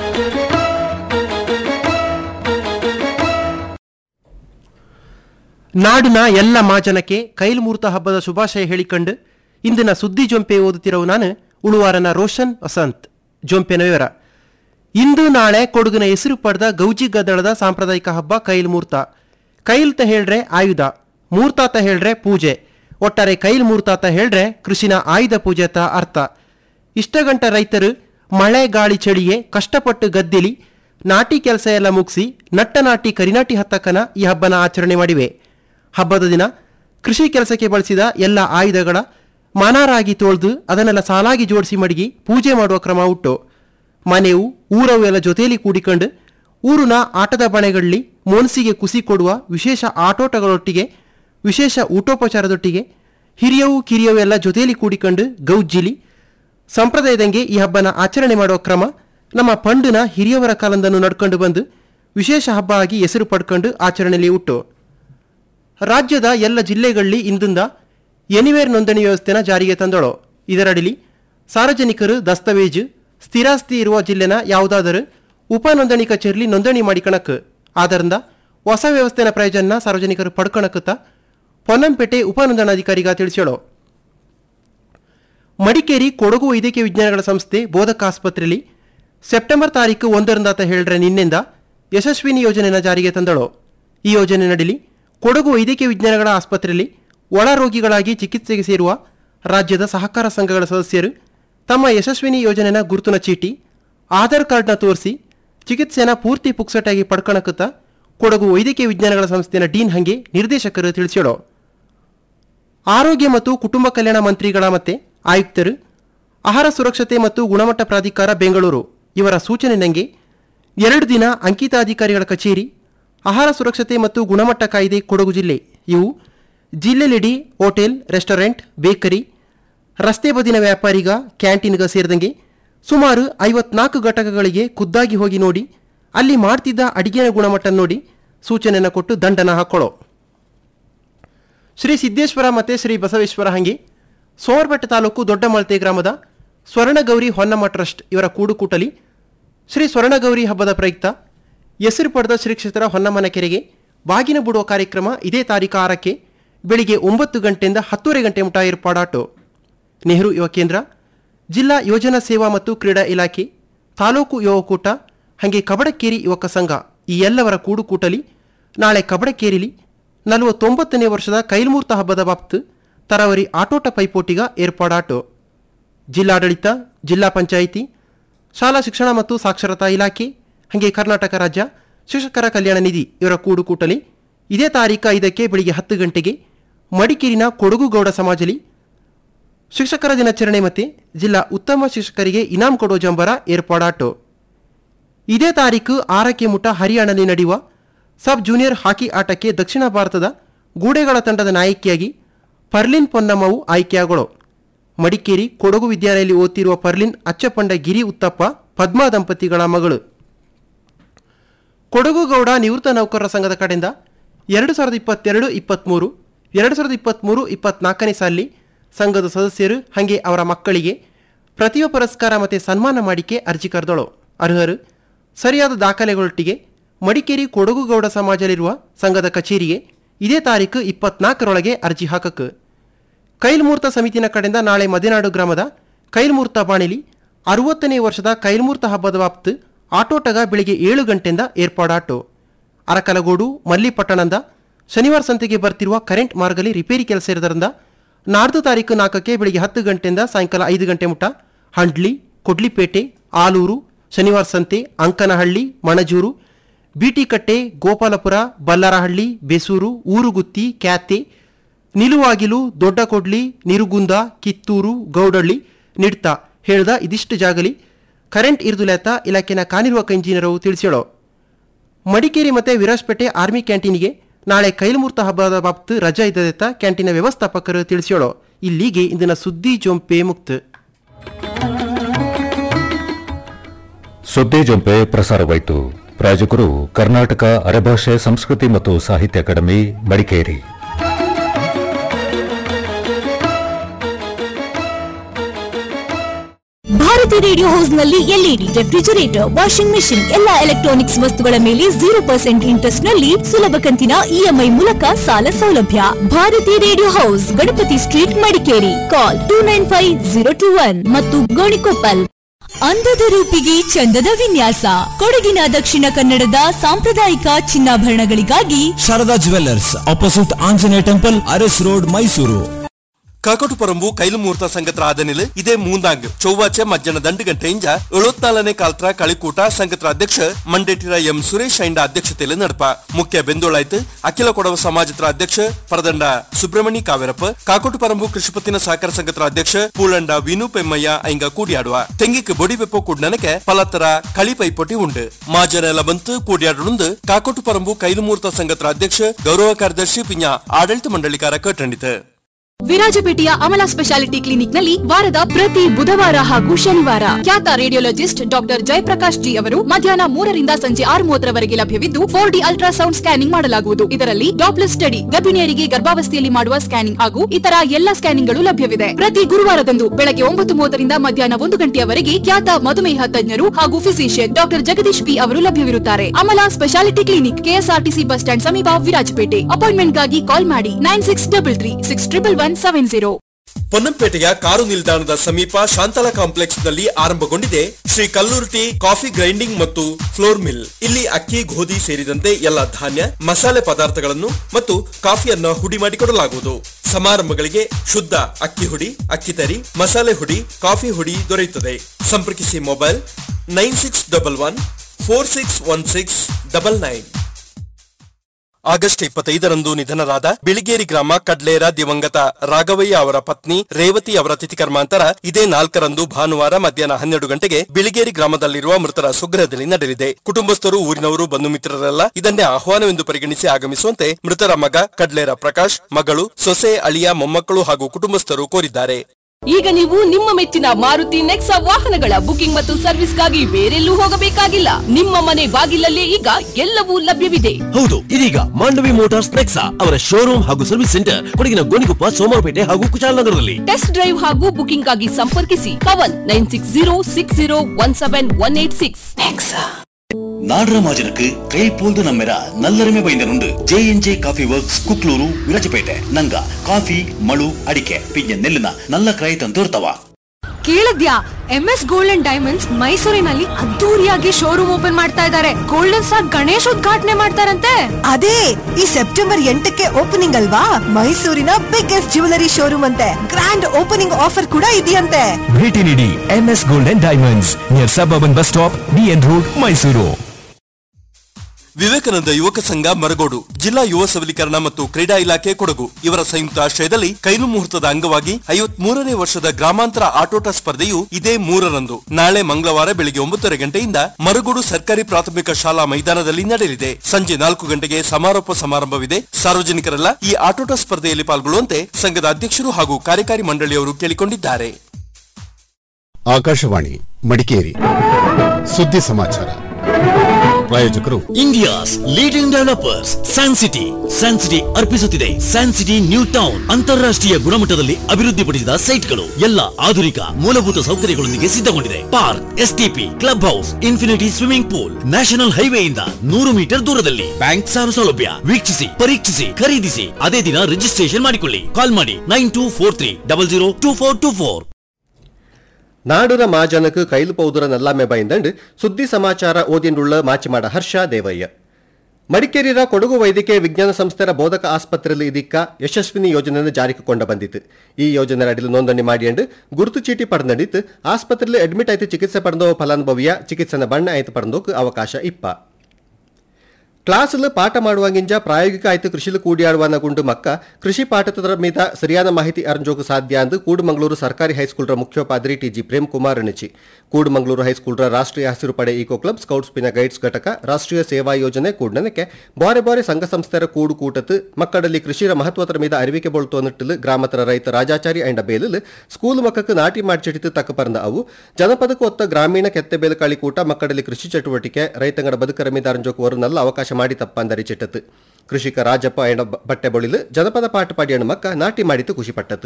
ನಾಡಿನ ಎಲ್ಲ ಮಾಜನಕ್ಕೆ ಕೈಲ್ಮೂರ್ತ ಹಬ್ಬದ ಶುಭಾಶಯ ಹೇಳಿಕೊಂಡು ಇಂದಿನ ಸುದ್ದಿ ಜೊಂಪೆ ಓದುತ್ತಿರುವ ನಾನು ಉಳುವಾರನ ರೋಷನ್ ವಸಂತ್ ಜೊಂಪೆನ ವಿವರ ಇಂದು ನಾಳೆ ಕೊಡಗಿನ ಹೆಸರು ಪಡೆದ ಗೌಜಿ ಗದ್ದಳದ ಸಾಂಪ್ರದಾಯಿಕ ಹಬ್ಬ ಕೈಲ್ಮೂರ್ತ ಕೈಲ್ ತ ಹೇಳ್ರೆ ಆಯುಧ ಮೂರ್ತಾತ ಹೇಳ್ರೆ ಪೂಜೆ ಒಟ್ಟಾರೆ ಕೈಲ್ ಮೂರ್ತಾತ ಹೇಳ್ರೆ ಕೃಷಿನ ಆಯುಧ ಪೂಜೆ ಅಂತ ಅರ್ಥ ಇಷ್ಟಗಂಟ ರೈತರು ಮಳೆ ಗಾಳಿ ಚಳಿಯೇ ಕಷ್ಟಪಟ್ಟು ಗದ್ದೆಲಿ ನಾಟಿ ಕೆಲಸ ಎಲ್ಲ ಮುಗಿಸಿ ನಟ್ಟ ನಾಟಿ ಕರಿನಾಟಿ ಹತ್ತಕ್ಕನ ಈ ಹಬ್ಬನ ಆಚರಣೆ ಮಾಡಿವೆ ಹಬ್ಬದ ದಿನ ಕೃಷಿ ಕೆಲಸಕ್ಕೆ ಬಳಸಿದ ಎಲ್ಲ ಆಯುಧಗಳ ಮಾನಾರಾಗಿ ತೊಳೆದು ಅದನ್ನೆಲ್ಲ ಸಾಲಾಗಿ ಜೋಡಿಸಿ ಮಡಗಿ ಪೂಜೆ ಮಾಡುವ ಕ್ರಮ ಉಂಟು ಮನೆಯು ಊರವು ಎಲ್ಲ ಜೊತೆಯಲ್ಲಿ ಕೂಡಿಕೊಂಡು ಊರಿನ ಆಟದ ಬಣೆಗಳಲ್ಲಿ ಮೊನ್ಸಿಗೆ ಕುಸಿ ಕೊಡುವ ವಿಶೇಷ ಆಟೋಟಗಳೊಟ್ಟಿಗೆ ವಿಶೇಷ ಊಟೋಪಚಾರದೊಟ್ಟಿಗೆ ಹಿರಿಯವು ಕಿರಿಯವು ಎಲ್ಲ ಜೊತೆಯಲ್ಲಿ ಕೂಡಿಕೊಂಡು ಗೌಜ್ಜಿಲಿ ಸಂಪ್ರದಾಯದಂಗೆ ಈ ಹಬ್ಬನ ಆಚರಣೆ ಮಾಡುವ ಕ್ರಮ ನಮ್ಮ ಪಂಡಿನ ಹಿರಿಯವರ ಕಾಲದನ್ನು ನಡ್ಕೊಂಡು ಬಂದು ವಿಶೇಷ ಹಬ್ಬ ಆಗಿ ಹೆಸರು ಪಡ್ಕೊಂಡು ಆಚರಣೆಯಲ್ಲಿ ಉಂಟು ರಾಜ್ಯದ ಎಲ್ಲ ಜಿಲ್ಲೆಗಳಲ್ಲಿ ಇಂದಿಂದ ಎನಿವೇರ್ ನೋಂದಣಿ ವ್ಯವಸ್ಥೆನ ಜಾರಿಗೆ ತಂದಳು ಇದರಡಿಲಿ ಸಾರ್ವಜನಿಕರು ದಸ್ತಾವೇಜು ಸ್ಥಿರಾಸ್ತಿ ಇರುವ ಜಿಲ್ಲೆನ ಯಾವುದಾದರೂ ಉಪ ನೋಂದಣಿ ಕಚೇರಿಲಿ ನೋಂದಣಿ ಮಾಡಿಕಣಕ್ ಆದ್ದರಿಂದ ಹೊಸ ವ್ಯವಸ್ಥೆನ ಪ್ರಯೋಜನ ಸಾರ್ವಜನಿಕರು ಪಡ್ಕಣಕತ್ತ ಪೊನ್ನಂಪೇಟೆ ಉಪ ನೋಂದಣಾಧಿಕಾರಿಗ ತಿಳಿಸ್ಯಾಳು ಮಡಿಕೇರಿ ಕೊಡಗು ವೈದ್ಯಕೀಯ ವಿಜ್ಞಾನಗಳ ಸಂಸ್ಥೆ ಬೋಧಕ ಆಸ್ಪತ್ರೆಯಲ್ಲಿ ಸೆಪ್ಟೆಂಬರ್ ತಾರೀಕು ಒಂದರಿಂದ ಅಂತ ಹೇಳಿದ್ರೆ ನಿನ್ನೆಂದ ಯಶಸ್ವಿನಿ ಯೋಜನೆನ ಜಾರಿಗೆ ತಂದಳು ಈ ಯೋಜನೆ ನಡಿಲಿ ಕೊಡಗು ವೈದ್ಯಕೀಯ ವಿಜ್ಞಾನಗಳ ಆಸ್ಪತ್ರೆಯಲ್ಲಿ ಒಳ ರೋಗಿಗಳಾಗಿ ಚಿಕಿತ್ಸೆಗೆ ಸೇರುವ ರಾಜ್ಯದ ಸಹಕಾರ ಸಂಘಗಳ ಸದಸ್ಯರು ತಮ್ಮ ಯಶಸ್ವಿನಿ ಯೋಜನೆನ ಗುರುತಿನ ಚೀಟಿ ಆಧಾರ್ ಕಾರ್ಡ್ನ ತೋರಿಸಿ ಚಿಕಿತ್ಸೆನ ಪೂರ್ತಿ ಪುಕ್ಸಟಾಗಿ ಪಡ್ಕಣಕತ್ತ ಕೊಡಗು ವೈದ್ಯಕೀಯ ವಿಜ್ಞಾನಗಳ ಸಂಸ್ಥೆನ ಡೀನ್ ಹಂಗೆ ನಿರ್ದೇಶಕರು ತಿಳಿಸ್ಯಾಳು ಆರೋಗ್ಯ ಮತ್ತು ಕುಟುಂಬ ಕಲ್ಯಾಣ ಮಂತ್ರಿಗಳ ಮತ್ತೆ ಆಯುಕ್ತರು ಆಹಾರ ಸುರಕ್ಷತೆ ಮತ್ತು ಗುಣಮಟ್ಟ ಪ್ರಾಧಿಕಾರ ಬೆಂಗಳೂರು ಇವರ ಸೂಚನೆ ನಂಗೆ ಎರಡು ದಿನ ಅಂಕಿತಾಧಿಕಾರಿಗಳ ಕಚೇರಿ ಆಹಾರ ಸುರಕ್ಷತೆ ಮತ್ತು ಗುಣಮಟ್ಟ ಕಾಯ್ದೆ ಕೊಡಗು ಜಿಲ್ಲೆ ಇವು ಜಿಲ್ಲೆಲಿಡಿ ಹೋಟೆಲ್ ರೆಸ್ಟೋರೆಂಟ್ ಬೇಕರಿ ರಸ್ತೆ ಬದಿನ ವ್ಯಾಪಾರಿಗ ಕ್ಯಾಂಟೀನ್ಗ ಸೇರಿದಂಗೆ ಸುಮಾರು ಐವತ್ನಾಲ್ಕು ಘಟಕಗಳಿಗೆ ಖುದ್ದಾಗಿ ಹೋಗಿ ನೋಡಿ ಅಲ್ಲಿ ಮಾಡ್ತಿದ್ದ ಅಡಿಗೆಯ ಗುಣಮಟ್ಟ ನೋಡಿ ಸೂಚನೆಯನ್ನು ಕೊಟ್ಟು ದಂಡನ ಹಾಕೊಳ್ಳೋ ಶ್ರೀ ಸಿದ್ದೇಶ್ವರ ಮತ್ತು ಶ್ರೀ ಬಸವೇಶ್ವರ ಹಂಗೆ ಸೋಮರ್ಬೆಟ್ಟ ತಾಲೂಕು ದೊಡ್ಡಮಳತೆ ಗ್ರಾಮದ ಸ್ವರ್ಣಗೌರಿ ಹೊನ್ನಮ್ಮ ಟ್ರಸ್ಟ್ ಇವರ ಕೂಡುಕೂಟಲಿ ಶ್ರೀ ಸ್ವರ್ಣಗೌರಿ ಹಬ್ಬದ ಪ್ರಯುಕ್ತ ಹೆಸರು ಪಡೆದ ಶ್ರೀ ಕ್ಷೇತ್ರ ಹೊನ್ನಮ್ಮನ ಕೆರೆಗೆ ಬಾಗಿನ ಬಿಡುವ ಕಾರ್ಯಕ್ರಮ ಇದೇ ತಾರೀಕು ಆರಕ್ಕೆ ಬೆಳಿಗ್ಗೆ ಒಂಬತ್ತು ಗಂಟೆಯಿಂದ ಹತ್ತೂವರೆ ಗಂಟೆ ಮುಟ ಏರ್ಪಾಡಾಟು ನೆಹರು ಯುವ ಕೇಂದ್ರ ಜಿಲ್ಲಾ ಯೋಜನಾ ಸೇವಾ ಮತ್ತು ಕ್ರೀಡಾ ಇಲಾಖೆ ತಾಲೂಕು ಯುವ ಕೂಟ ಹಾಗೆ ಕಬಡಕೇರಿ ಯುವಕ ಸಂಘ ಈ ಎಲ್ಲವರ ಕೂಡುಕೂಟಲಿ ನಾಳೆ ಕಬಡಕೇರಿಲಿ ನಲವತ್ತೊಂಬತ್ತನೇ ವರ್ಷದ ಕೈಲ್ಮೂರ್ತ ಹಬ್ಬದ ಬಾಪ್ತು ತರಾವರಿ ಆಟೋಟ ಪೈಪೋಟಿಗ ಏರ್ಪಾಡಾಟು ಜಿಲ್ಲಾಡಳಿತ ಜಿಲ್ಲಾ ಪಂಚಾಯಿತಿ ಶಾಲಾ ಶಿಕ್ಷಣ ಮತ್ತು ಸಾಕ್ಷರತಾ ಇಲಾಖೆ ಹಾಗೆ ಕರ್ನಾಟಕ ರಾಜ್ಯ ಶಿಕ್ಷಕರ ಕಲ್ಯಾಣ ನಿಧಿ ಇವರ ಕೂಡುಕೂಟಲಿ ಇದೇ ತಾರೀಕು ಐದಕ್ಕೆ ಬೆಳಿಗ್ಗೆ ಹತ್ತು ಗಂಟೆಗೆ ಮಡಿಕೇರಿನ ಕೊಡಗುಗೌಡ ಸಮಾಜಲಿ ಶಿಕ್ಷಕರ ದಿನಾಚರಣೆ ಮತ್ತು ಜಿಲ್ಲಾ ಉತ್ತಮ ಶಿಕ್ಷಕರಿಗೆ ಇನಾಮ್ ಕೊಡೋ ಜಂಬರ ಏರ್ಪಾಡಾಟು ಇದೇ ತಾರೀಕು ಆರಕ್ಕೆ ಮುಟ ಹರಿಯಾಣದಲ್ಲಿ ನಡೆಯುವ ಸಬ್ ಜೂನಿಯರ್ ಹಾಕಿ ಆಟಕ್ಕೆ ದಕ್ಷಿಣ ಭಾರತದ ಗೂಡೆಗಳ ತಂಡದ ನಾಯಕಿಯಾಗಿ ಪರ್ಲಿನ್ ಪೊನ್ನಮ್ಮವು ಆಯ್ಕೆಯಾಗಳು ಮಡಿಕೇರಿ ಕೊಡಗು ವಿದ್ಯಾಲಯದಲ್ಲಿ ಓದ್ತಿರುವ ಪರ್ಲಿನ್ ಅಚ್ಚಪಂಡ ಗಿರಿ ಉತ್ತಪ್ಪ ಪದ್ಮಾ ದಂಪತಿಗಳ ಮಗಳು ಕೊಡಗುಗೌಡ ನಿವೃತ್ತ ನೌಕರರ ಸಂಘದ ಕಡೆಯಿಂದ ಎರಡು ಸಾವಿರದ ಇಪ್ಪತ್ತೆರಡು ಇಪ್ಪತ್ತ್ಮೂರು ಎರಡು ಸಾವಿರದ ಇಪ್ಪತ್ತ್ಮೂರು ಇಪ್ಪತ್ನಾಲ್ಕನೇ ಸಾಲಿ ಸಂಘದ ಸದಸ್ಯರು ಹಾಗೆ ಅವರ ಮಕ್ಕಳಿಗೆ ಪ್ರತಿಭಾ ಪುರಸ್ಕಾರ ಮತ್ತು ಸನ್ಮಾನ ಮಾಡಿಕೆ ಅರ್ಜಿ ಕರೆದಳು ಅರ್ಹರು ಸರಿಯಾದ ದಾಖಲೆಗಳೊಟ್ಟಿಗೆ ಮಡಿಕೇರಿ ಕೊಡಗುಗೌಡ ಸಮಾಜದಲ್ಲಿರುವ ಸಂಘದ ಕಚೇರಿಗೆ ಇದೇ ತಾರೀಕು ಇಪ್ಪತ್ನಾಲ್ಕರೊಳಗೆ ಅರ್ಜಿ ಹಾಕಕ್ಕೆ ಕೈಲ್ಮೂರ್ತ ಸಮಿತಿನ ಕಡೆಯಿಂದ ನಾಳೆ ಮದೆನಾಡು ಗ್ರಾಮದ ಕೈಲ್ಮೂರ್ತ ಬಾಣಿಲಿ ಅರವತ್ತನೇ ವರ್ಷದ ಕೈಲ್ಮೂರ್ತ ಹಬ್ಬದ ಬಾಪ್ತು ಆಟೋಟಗ ಬೆಳಿಗ್ಗೆ ಏಳು ಗಂಟೆಯಿಂದ ಏರ್ಪಾಡಾಟು ಅರಕಲಗೋಡು ಮಲ್ಲಿಪಟ್ಟಣದ ಶನಿವಾರ ಸಂತೆಗೆ ಬರ್ತಿರುವ ಕರೆಂಟ್ ಮಾರ್ಗಲಿ ರಿಪೇರಿ ಕೆಲಸ ಇರೋದ್ರಿಂದ ನಾಡ್ದು ತಾರೀಕು ನಾಲ್ಕಕ್ಕೆ ಬೆಳಿಗ್ಗೆ ಹತ್ತು ಗಂಟೆಯಿಂದ ಸಾಯಂಕಾಲ ಐದು ಗಂಟೆ ಮುಟ್ಟ ಹಂಡ್ಲಿ ಕೊಡ್ಲಿಪೇಟೆ ಆಲೂರು ಶನಿವಾರ ಸಂತೆ ಅಂಕನಹಳ್ಳಿ ಮಣಜೂರು ಬೀಟಿಕಟ್ಟೆ ಗೋಪಾಲಪುರ ಬಲ್ಲಾರಹಳ್ಳಿ ಬೇಸೂರು ಊರುಗುತ್ತಿ ಕ್ಯಾತೆ ನಿಲುವಾಗಿಲು ದೊಡ್ಡ ಕೊಡ್ಲಿ ನಿರುಗುಂದ ಕಿತ್ತೂರು ಗೌಡಳ್ಳಿ ನಿಡ್ತ ಹೇಳ್ದ ಇದಿಷ್ಟು ಜಾಗಲಿ ಕರೆಂಟ್ ಇರ್ದುಲೆತ್ತ ಇಲಾಖೆನ ಕಾನಿರ್ವಾಹಕ ಇಂಜಿನಿಯರು ತಿಳಿಸ್ಯಾಳೋ ಮಡಿಕೇರಿ ಮತ್ತೆ ವಿರಾಜ್ಪೇಟೆ ಆರ್ಮಿ ಕ್ಯಾಂಟೀನಿಗೆ ನಾಳೆ ಕೈಲಮೂರ್ತ ಹಬ್ಬದ ಬಾಬ್ತು ರಜಾ ಇದ್ದದೆತ್ತ ಕ್ಯಾಂಟೀನ ವ್ಯವಸ್ಥಾಪಕರು ತಿಳಿಸ್ಯಾಳೋ ಇಲ್ಲಿಗೆ ಇಂದಿನ ಸುದ್ದಿ ಜೊಂಪೆ ಮುಕ್ತ ಸುದ್ದಿ ಜೊಂಪೆ ಪ್ರಸಾರವಾಯಿತು ಪ್ರಾಯೋಜಕರು ಕರ್ನಾಟಕ ಅರೆಭಾಷೆ ಸಂಸ್ಕೃತಿ ಮತ್ತು ಸಾಹಿತ್ಯ academy Madikeri Bharathi radio house ನಲ್ಲಿ ಎಲ್ಇಡಿ ರೆಫ್ರಿಜರೇಟರ್ ವಾಷಿಂಗ್ ಮೆಷಿನ್ ಎಲ್ಲಾ ಎಲೆಕ್ಟ್ರಾನಿಕ್ಸ್ ವಸ್ತುಗಳ ಮೇಲೆ ಜೀರೋ ಪರ್ಸೆಂಟ್ ಇಂಟ್ರೆಸ್ಟ್ ನಲ್ಲಿ ಸುಲಭ ಕಂತಿನ ಇಎಂಐ ಮೂಲಕ ಸಾಲ ಸೌಲಭ್ಯ Bharathi radio house Ganapathi street Madikeri call two nine five zero two one ಮತ್ತು ಗೋಣಿಕೊಪ್ಪಲ್ ಅಂದದ ರೂಪಿಗೆ ಚಂದದ ವಿನ್ಯಾಸ ಕೊಡಗಿನ ದಕ್ಷಿಣ ಕನ್ನಡದ ಸಾಂಪ್ರದಾಯಿಕ ಚಿನ್ನಾಭರಣಗಳಿಗಾಗಿ Sharada jewellers opposite Anjaneya temple Aras road Mysuru ಕಾಕೋಟು ಪರಂಬು ಕೈಲು ಮುಹೂರ್ತ ಸಂಗತ್ರ ಆದನಿಲ್ ಇದೇ ಮೂಂದಾಂಗ್ ಚೌವಾಚೆ ಮಧ್ಯಾಹ್ನ ದಂಡು ಗಂಟೆಯಿಂದ ಏಳತ್ನಾಲ್ಕನೇ ಕಾಲ್ತ್ರ ಕಳಿಕೂಟ ಸಂಗತ್ರ ಅಧ್ಯಕ್ಷ ಮಂಡೇಟಿರ ಎಂ ಸುರೇಶ್ ಐಂಡ ಅಧ್ಯಕ್ಷತೆಯಲ್ಲಿ ನಡಪ ಮುಖ್ಯ ಬೆಂದೋಳಾಯ್ತು ಅಖಿಲ ಕೊಡವ ಸಮಾಜತ್ರ ಅಧ್ಯಕ್ಷ ಪರದಂಡ ಸುಬ್ರಹ್ಮಣಿ ಕಾವೇರಪ್ಪ ಕಾಕೋಟು ಪರಂಬು ಕೃಷಿಪತ್ತಿನ ಸಹಕಾರ ಸಂಘತ್ರ ಅಧ್ಯಕ್ಷ ಪೂಳಂಡ ವಿನು ಪೆಮ್ಮಯ್ಯ ಐಂಗ ಕೂಡಿಯಾಡುವ ತೆಂಗಿಕ್ ಬೊಡಿಬೆಪ್ಪು ಕೂಡ್ನನಕ್ಕೆ ಪಲತ್ತರ ಕಳಿ ಪೈಪೋಟಿ ಉಂಡು ಮಾಜನ ಎಲ್ಲ ಬಂತು ಕೂಡಿಯಾಡುಂದು ಕಾಕೋಟು ಪರಂಬು ಕೈಲು ಮುಹೂರ್ತ ಸಂಗತ್ರ ಅಧ್ಯಕ್ಷ ಗೌರವ ಕಾರ್ಯದರ್ಶಿ ಪಿಂಜ ಆಡಳಿತ ಮಂಡಳಿಕಾರ ಕಟ್ಟಂಡಿತು ವಿರಾಜಪೇಟೆಯ ಅಮಲಾ ಸ್ಪೆಷಾಲಿಟಿ ಕ್ಲಿನಿಕ್ ನಲ್ಲಿ ವಾರದ ಪ್ರತಿ ಬುಧವಾರ ಹಾಗೂ ಶನಿವಾರ ಖ್ಯಾತ ರೇಡಿಯೋಲಜಿಸ್ಟ್ ಡಾಕ್ಟರ್ ಜಯಪ್ರಕಾಶ್ ಜಿ ಅವರು ಮಧ್ಯಾಹ್ನ ಮೂರರಿಂದ ಸಂಜೆ ಆರು ಮೂವತ್ತರವರೆಗೆ ಲಭ್ಯವಿದ್ದು ಫೋರ್ ಡಿ ಅಲ್ಟ್ರಾಸೌಂಡ್ ಸ್ಕ್ಯಾನಿಂಗ್ ಮಾಡಲಾಗುವುದು ಇದರಲ್ಲಿ ಡಾಪ್ಲರ್ ಸ್ಟಡಿ ಗರ್ಭಿಣಿಯರಿಗೆ ಗರ್ಭಾವಸ್ಥೆಯಲ್ಲಿ ಮಾಡುವ ಸ್ಕ್ಯಾನಿಂಗ್ ಹಾಗೂ ಇತರ ಎಲ್ಲ ಸ್ಕ್ಯಾನಿಂಗ್ಗಳು ಲಭ್ಯವಿದೆ ಪ್ರತಿ ಗುರುವಾರದಂದು ಬೆಳಗ್ಗೆ ಒಂಬತ್ತು ಮೂವತ್ತರಿಂದ ಮಧ್ಯಾಹ್ನ ಒಂದು ಗಂಟೆಯವರೆಗೆ ಖ್ಯಾತ ಮಧುಮೇಹ ತಜ್ಞರು ಹಾಗೂ ಫಿಸಿಷಿಯನ್ ಡಾಕ್ಟರ್ ಜಗದೀಶ್ ಪಿ ಅವರು ಲಭ್ಯವಿರುತ್ತಾರೆ Amala speciality clinic KSRTC bus stand ಸಮೀಪ ವಿರಾಜಪೇಟೆ ಅಪಾಯಿಂಟ್ಮೆಂಟ್ಗಾಗಿ ಕಾಲ್ ಮಾಡಿ nine six double three six triple one seven zero ಪೊನ್ನಂಪೇಟೆಯ ಕಾರು ನಿಲ್ದಾಣದ ಸಮೀಪ ಶಾಂತಲಾ ಕಾಂಪ್ಲೆಕ್ಸ್ ನಲ್ಲಿ ಆರಂಭಗೊಂಡಿದೆ Shri Kalluru tea coffee grinding ಮತ್ತು ಫ್ಲೋರ್ ಮಿಲ್ ಇಲ್ಲಿ ಅಕ್ಕಿ ಗೋಧಿ ಸೇರಿದಂತೆ ಎಲ್ಲ ಧಾನ್ಯ ಮಸಾಲೆ ಪದಾರ್ಥಗಳನ್ನು ಮತ್ತು ಕಾಫಿಯನ್ನ ಹುಡಿ ಮಾಡಿಕೊಡಲಾಗುವುದು ಸಮಾರಂಭಗಳಿಗೆ ಶುದ್ಧ ಅಕ್ಕಿ ಹುಡಿ ಅಕ್ಕಿ ತರಿ ಮಸಾಲೆ ಹುಡಿ ಕಾಫಿ ಹುಡಿ ದೊರೆಯುತ್ತದೆ ಸಂಪರ್ಕಿಸಿ mobile nine six double one four six one six double nine August ಇಪ್ಪತ್ತೈದರಂದು ನಿಧನರಾದ ಬಿಳಿಗೇರಿ ಗ್ರಾಮ ಕಡ್ಲೇರ ದಿವಂಗತ ರಾಘವಯ್ಯ ಅವರ ಪತ್ನಿ ರೇವತಿ ಅವರ ತಿಥಿ ಕರ್ಮಾಂತರ ಇದೇ ನಾಲ್ಕರಂದು ಭಾನುವಾರ ಮಧ್ಯಾಹ್ನ ಹನ್ನೆರಡು ಗಂಟೆಗೆ ಬಿಳಿಗೇರಿ ಗ್ರಾಮದಲ್ಲಿರುವ ಮೃತರ ಸ್ವಗೃಹದಲ್ಲಿ ನಡೆಯಲಿದೆ ಕುಟುಂಬಸ್ಥರು ಊರಿನವರು ಬಂಧು ಮಿತ್ರರೆಲ್ಲ ಇದನ್ನೇ ಆಹ್ವಾನವೆಂದು ಪರಿಗಣಿಸಿ ಆಗಮಿಸುವಂತೆ ಮೃತರ ಮಗ ಕಡ್ಲೇರ ಪ್ರಕಾಶ್ ಮಗಳು ಸೊಸೆ ಅಳಿಯ ಮೊಮ್ಮಕ್ಕಳು ಹಾಗೂ ಕುಟುಂಬಸ್ಥರು ಕೋರಿದ್ದಾರೆ ಈಗ ನೀವು ನಿಮ್ಮ ಮೆಚ್ಚಿನ ಮಾರುತಿ ನೆಕ್ಸಾ ವಾಹನಗಳ ಬುಕಿಂಗ್ ಮತ್ತು ಸರ್ವಿಸ್ಗಾಗಿ ಬೇರೆಲ್ಲೂ ಹೋಗಬೇಕಾಗಿಲ್ಲ ನಿಮ್ಮ ಮನೆ ಬಾಗಿಲಲ್ಲೇ ಈಗ ಎಲ್ಲವೂ ಲಭ್ಯವಿದೆ ಹೌದು ಇದೀಗ ಮಾಂಡವಿ ಮೋಟಾರ್ಸ್ ನೆಕ್ಸಾ ಅವರ ಶೋರೂಮ್ ಹಾಗೂ ಸರ್ವಿಸ್ ಸೆಂಟರ್ ಕೊಡಗಿನ ಗೋಣಿಕೊಪ್ಪ ಸೋಮವಾರಪೇಟೆ ಹಾಗೂ ಕುಶಾಲನಗರದಲ್ಲಿ ಟೆಸ್ಟ್ ಡ್ರೈವ್ ಹಾಗೂ ಬುಕಿಂಗ್ ಆಗಿ ಸಂಪರ್ಕಿಸಿ Pavan nine six zero six zero one seven one eight six നാടരമാജനക്ക് കൈപ്പോൽത് നമ്മര നല്ലരമെ ബൈന്ദനുണ്ട് J N J coffee works Kukloor Virajpet ನಂಗ ಕಾಫಿ ಮಳು ಅಡಿಕೆ ಪಿಂಜ ನೆಲ್ಲಿನ ನಲ್ಲ ಕ್ರಯ ತಂತೋರ್ತವ ಕೇಳಿದ್ಯಾ M S gold and diamonds ಮೈಸೂರಿನಲ್ಲಿ ಅದ್ದೂರಿಯಾಗಿ ಶೋರೂಮ್ ಓಪನ್ ಮಾಡ್ತಾ ಇದ್ದಾರೆ ಗೋಲ್ಡನ್ ಸ್ಟಾರ್ ಗಣೇಶ್ ಉದ್ಘಾಟನೆ ಮಾಡ್ತಾರಂತೆ ಅದೇ ಈ ಸೆಪ್ಟೆಂಬರ್ ಎಂಟಕ್ಕೆ ಓಪನಿಂಗ್ ಅಲ್ವಾ ಮೈಸೂರಿನ ಬಿಗ್ಗೆಸ್ಟ್ ಜ್ಯುವೆಲರಿ ಶೋರೂಮ್ ಅಂತೆ ಗ್ರ್ಯಾಂಡ್ ಓಪನಿಂಗ್ ಆಫರ್ ಕೂಡ ಇದೆಯಂತೆ ಭೇಟಿ ನೀಡಿ MS golden diamonds near suburban bus stop DN road Mysuru Vivekananda ಯುವಕ ಸಂಘ ಮರಗೋಡು ಜಿಲ್ಲಾ ಯುವ ಸಬಲೀಕರಣ ಮತ್ತು ಕ್ರೀಡಾ ಇಲಾಖೆ ಕೊಡಗು ಇವರ ಸಂಯುಕ್ತ ಆಶ್ರಯದಲ್ಲಿ ಕೈಲು ಮುಹೂರ್ತದ ಅಂಗವಾಗಿ ಐವತ್ ಮೂರನೇ ವರ್ಷದ ಗ್ರಾಮಾಂತರ ಆಟೋಟ ಸ್ಪರ್ಧೆಯು ಇದೇ ಮೂರರಂದು ನಾಳೆ ಮಂಗಳವಾರ ಬೆಳಿಗ್ಗೆ ಒಂಬತ್ತುವರೆ ಗಂಟೆಯಿಂದ ಮರಗೋಡು ಸರ್ಕಾರಿ ಪ್ರಾಥಮಿಕ ಶಾಲಾ ಮೈದಾನದಲ್ಲಿ ನಡೆಯಲಿದೆ ಸಂಜೆ ನಾಲ್ಕು ಗಂಟೆಗೆ ಸಮಾರೋಪ ಸಮಾರಂಭವಿದೆ ಸಾರ್ವಜನಿಕರೆಲ್ಲ ಈ ಆಟೋಟ ಸ್ಪರ್ಧೆಯಲ್ಲಿ ಪಾಲ್ಗೊಳ್ಳುವಂತೆ ಸಂಘದ ಅಧ್ಯಕ್ಷರು ಹಾಗೂ ಕಾರ್ಯಕಾರಿ ಮಂಡಳಿಯವರು ಕೇಳಿಕೊಂಡಿದ್ದಾರೆ ಆಕಾಶವಾಣಿ ಮಡಿಕೇರಿ ಸುದ್ದಿ ಸಮಾಚಾರ ಪ್ರಾಯೋಜಕರು India's leading developers San City San City ಅರ್ಪಿಸುತ್ತಿದೆ ಸ್ಯಾನ್ ಸಿಟಿ ನ್ಯೂ ಟೌನ್ ಅಂತಾರಾಷ್ಟ್ರೀಯ ಗುಣಮಟ್ಟದಲ್ಲಿ ಅಭಿವೃದ್ಧಿಪಡಿಸಿದ ಸೈಟ್ಗಳು ಎಲ್ಲ ಆಧುನಿಕ ಮೂಲಭೂತ ಸೌಕರ್ಯಗಳೊಂದಿಗೆ ಸಿದ್ಧಗೊಂಡಿದೆ park STP club house infinity swimming pool national ಹೈವೇಯಿಂದ ನೂರು ಮೀಟರ್ ದೂರದಲ್ಲಿ ಬ್ಯಾಂಕ್ ಸಾಲ ಸೌಲಭ್ಯ ವೀಕ್ಷಿಸಿ ಪರೀಕ್ಷಿಸಿ ಖರೀದಿಸಿ ಅದೇ ದಿನ ರಿಜಿಸ್ಟ್ರೇಷನ್ ಮಾಡಿಕೊಳ್ಳಿ ಕಾಲ್ ಮಾಡಿ nine two four three double zero two four two four ನಾಡುರ ಮಾಜನకు ಕೈಲು ಪೌದುರ ನಲ್ಲಾಮೆ ಬೈಂದಂಡು ಸುದ್ದಿ ಸಮಾಚಾರ ಓದಿಂಡುಳ್ಳ ಮಾಚಿಮಾಡ ಹರ್ಷ ದೇವಯ್ಯ ಮಡಿಕೇರಿಯ ಕೊಡಗು ವೈದ್ಯಕೀಯ ವಿಜ್ಞಾನ ಸಂಸ್ಥೆಯ ಬೋಧಕ ಆಸ್ಪತ್ರೆಯಲ್ಲಿ ಇದೀಗ ಯಶಸ್ವಿನಿ ಯೋಜನೆಯನ್ನು ಜಾರಿಗೆ ಕೊಂಡ ಬಂದಿತ್ತು ಈ ಯೋಜನೆ ಅಡಿಯಲ್ಲಿ ನೋಂದಣಿ ಮಾಡಿಯಂಡು ಗುರುತು ಚೀಟಿ ಪಡೆದಿತ್ತು ಆಸ್ಪತ್ರೆಯಲ್ಲಿ ಅಡ್ಮಿಟ್ ಆಯ್ತು ಚಿಕಿತ್ಸೆ ಪಡೆದೋ ಫಲಾನುಭವಿಯ ಚಿಕಿತ್ಸೆನ ಬಣ್ಣ ಆಯ್ತು ಪಡೆದೋಕ್ ಅವಕಾಶ ಇಪ್ಪ ಕ್ಲಾಸಲ್ಲಿ ಪಾಠ ಮಾಡುವಂಗಿಂಜ ಪ್ರಾಯೋಗಿಕ ಆಯ್ತು ಕೃಷಿಲು ಕೂಡಿಯಾಡುವನ ಗುಂಡು ಮಕ್ಕ ಕೃಷಿ ಪಾಠದ ಮೀದ ಸರಿಯಾದ ಮಾಹಿತಿ ಅರ್ಜೋಕು ಸಾಧ್ಯ ಅಂದು ಕೂಡುಮಂಗಳೂರು ಸರ್ಕಾರಿ ಹೈಸ್ಕೂಲ್ರ ಮುಖ್ಯೋಪಾಧ್ಯಾಯ ಟಿಜಿ ಪ್ರೇಮ್ ಕುಮಾರ್ ಅಣಿಚಿ ಕೂಡುಮಂಗಳೂರು ಹೈಸ್ಕೂಲ್ರ ರಾಷ್ಟ್ರೀಯ ಹಸಿರು ಪಡೆ ಈಕೋ ಕ್ಲಬ್ ಸ್ಕೌಟ್ಸ್ ಪಿನ ಗೈಡ್ಸ್ ಘಟಕ ರಾಷ್ಟ್ರೀಯ ಸೇವಾ ಯೋಜನೆ ಕೂಡ್ನನಕ್ಕೆ ಬಾರೆ ಬಾರೆ ಸಂಘ ಸಂಸ್ಥೆರ ಕೂಡು ಕೂಟತ್ ಮಕ್ಕಳಲ್ಲಿ ಕೃಷಿಯ ಮಹತ್ವದ ಮೀದ ಅರಿವಿಕೆ ಬೋಳ್ತೋ ನಿಟ್ಟಿಲು ಗ್ರಾಮತರ ರೈತ ರಾಜಾಚಾರಿ ಅಂಡ ಬೇಲಲು ಸ್ಕೂಲ್ ಮಕ್ಕಕ್ಕೆ ನಾಟಿ ಮಾಡ್ಚಿಡಿತು ತಕ್ಕ ಪರಂದ ಅವು ಜನಪದಕ್ಕೆ ಒತ್ತ ಗ್ರಾಮೀಣ ಕೆತ್ತೆ ಬೇಲು ಕಳಿಕೂಟ ಮಕ್ಕಳಲ್ಲಿ ಕೃಷಿ ಚಟುವಟಿಕೆ ರೈತಂಗಡ ಬದುಕರ ಮೀದ ಅರಂಜೋಕು ನಲ್ಲ ಅವಕಾಶ ಮಾಡಿ ತಪ್ಪಂದರಿ ಚಿಟ್ಟತು ಕೃಷಿಕ ರಾಜಪ್ಪ ಎಣ್ಣ ಬಟ್ಟೆ ಬೊಳಿಲು ಜನಪದ ಪಾಠ ಪಾಡಿಯಣ್ಣ ಮಕ್ಕ ನಾಟಿ ಮಾಡಿತು ಖುಷಿ ಪಟ್ಟತು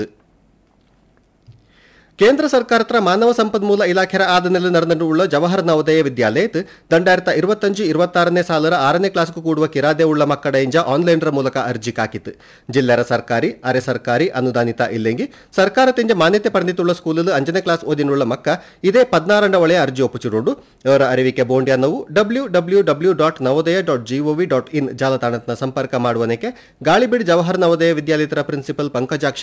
ಕೇಂದ್ರ ಸರ್ಕಾರತ್ರ ಮಾನವ ಸಂಪನ್ಮೂಲ ಇಲಾಖೆರ ಆದನೆಲ್ಲ ನಡೆದುಳ್ಳ ಜವಾಹರ್ ನವೋದಯ ವಿದ್ಯಾಲಯತ್ ದಂಡಾಯಿರತ ಇರುವತ್ತಂಜು ಇರುವತ್ತಾರನೇ ಸಾಲರ ಆರನೇ ಕ್ಲಾಸ್ಗೂ ಕೂಡುವ ಕಿರಾದೆ ಉಳ್ಳ ಮಕ್ಕಳ ಇಂಜ ಆನ್ಲೈನ್ರ ಮೂಲಕ ಅರ್ಜಿ ಕಾಕಿತ್ತು ಜಿಲ್ಲೆರ ಸರ್ಕಾರಿ ಅರೆ ಸರ್ಕಾರಿ ಅನುದಾನಿತ ಇಲ್ಲೆಂಗಿ ಸರ್ಕಾರ ತಿಂಜ ಮಾನ್ಯತೆ ಪಡೆದಿತ್ತುಳ್ಳ ಸ್ಕೂಲಲ್ಲಿ ಅಂಜನೇ ಕ್ಲಾಸ್ ಓದಿನುಳ್ಳ ಮಕ್ಕ ಇದೇ ಪದ್ನಾರಂಡ ಒಳೆಯ ಅರ್ಜಿ ಒಪ್ಪುಚಿರುಂಡು ಅವರ ಅರಿವಿಕೆ ಬೋಂಡ್ಯನ್ನವು W W W dot Navodaya dot G O V dot in ಜಾಲತಾಣದ ಸಂಪರ್ಕ ಮಾಡುವನಕ್ಕೆ ಗಾಳಿಬೀಡು ಜವಾಹರ್ ನವೋದಯ ವಿದ್ಯಾಲಯದ ಪ್ರಿನ್ಸಿಪಲ್ ಪಂಕಜಾಕ್ಷ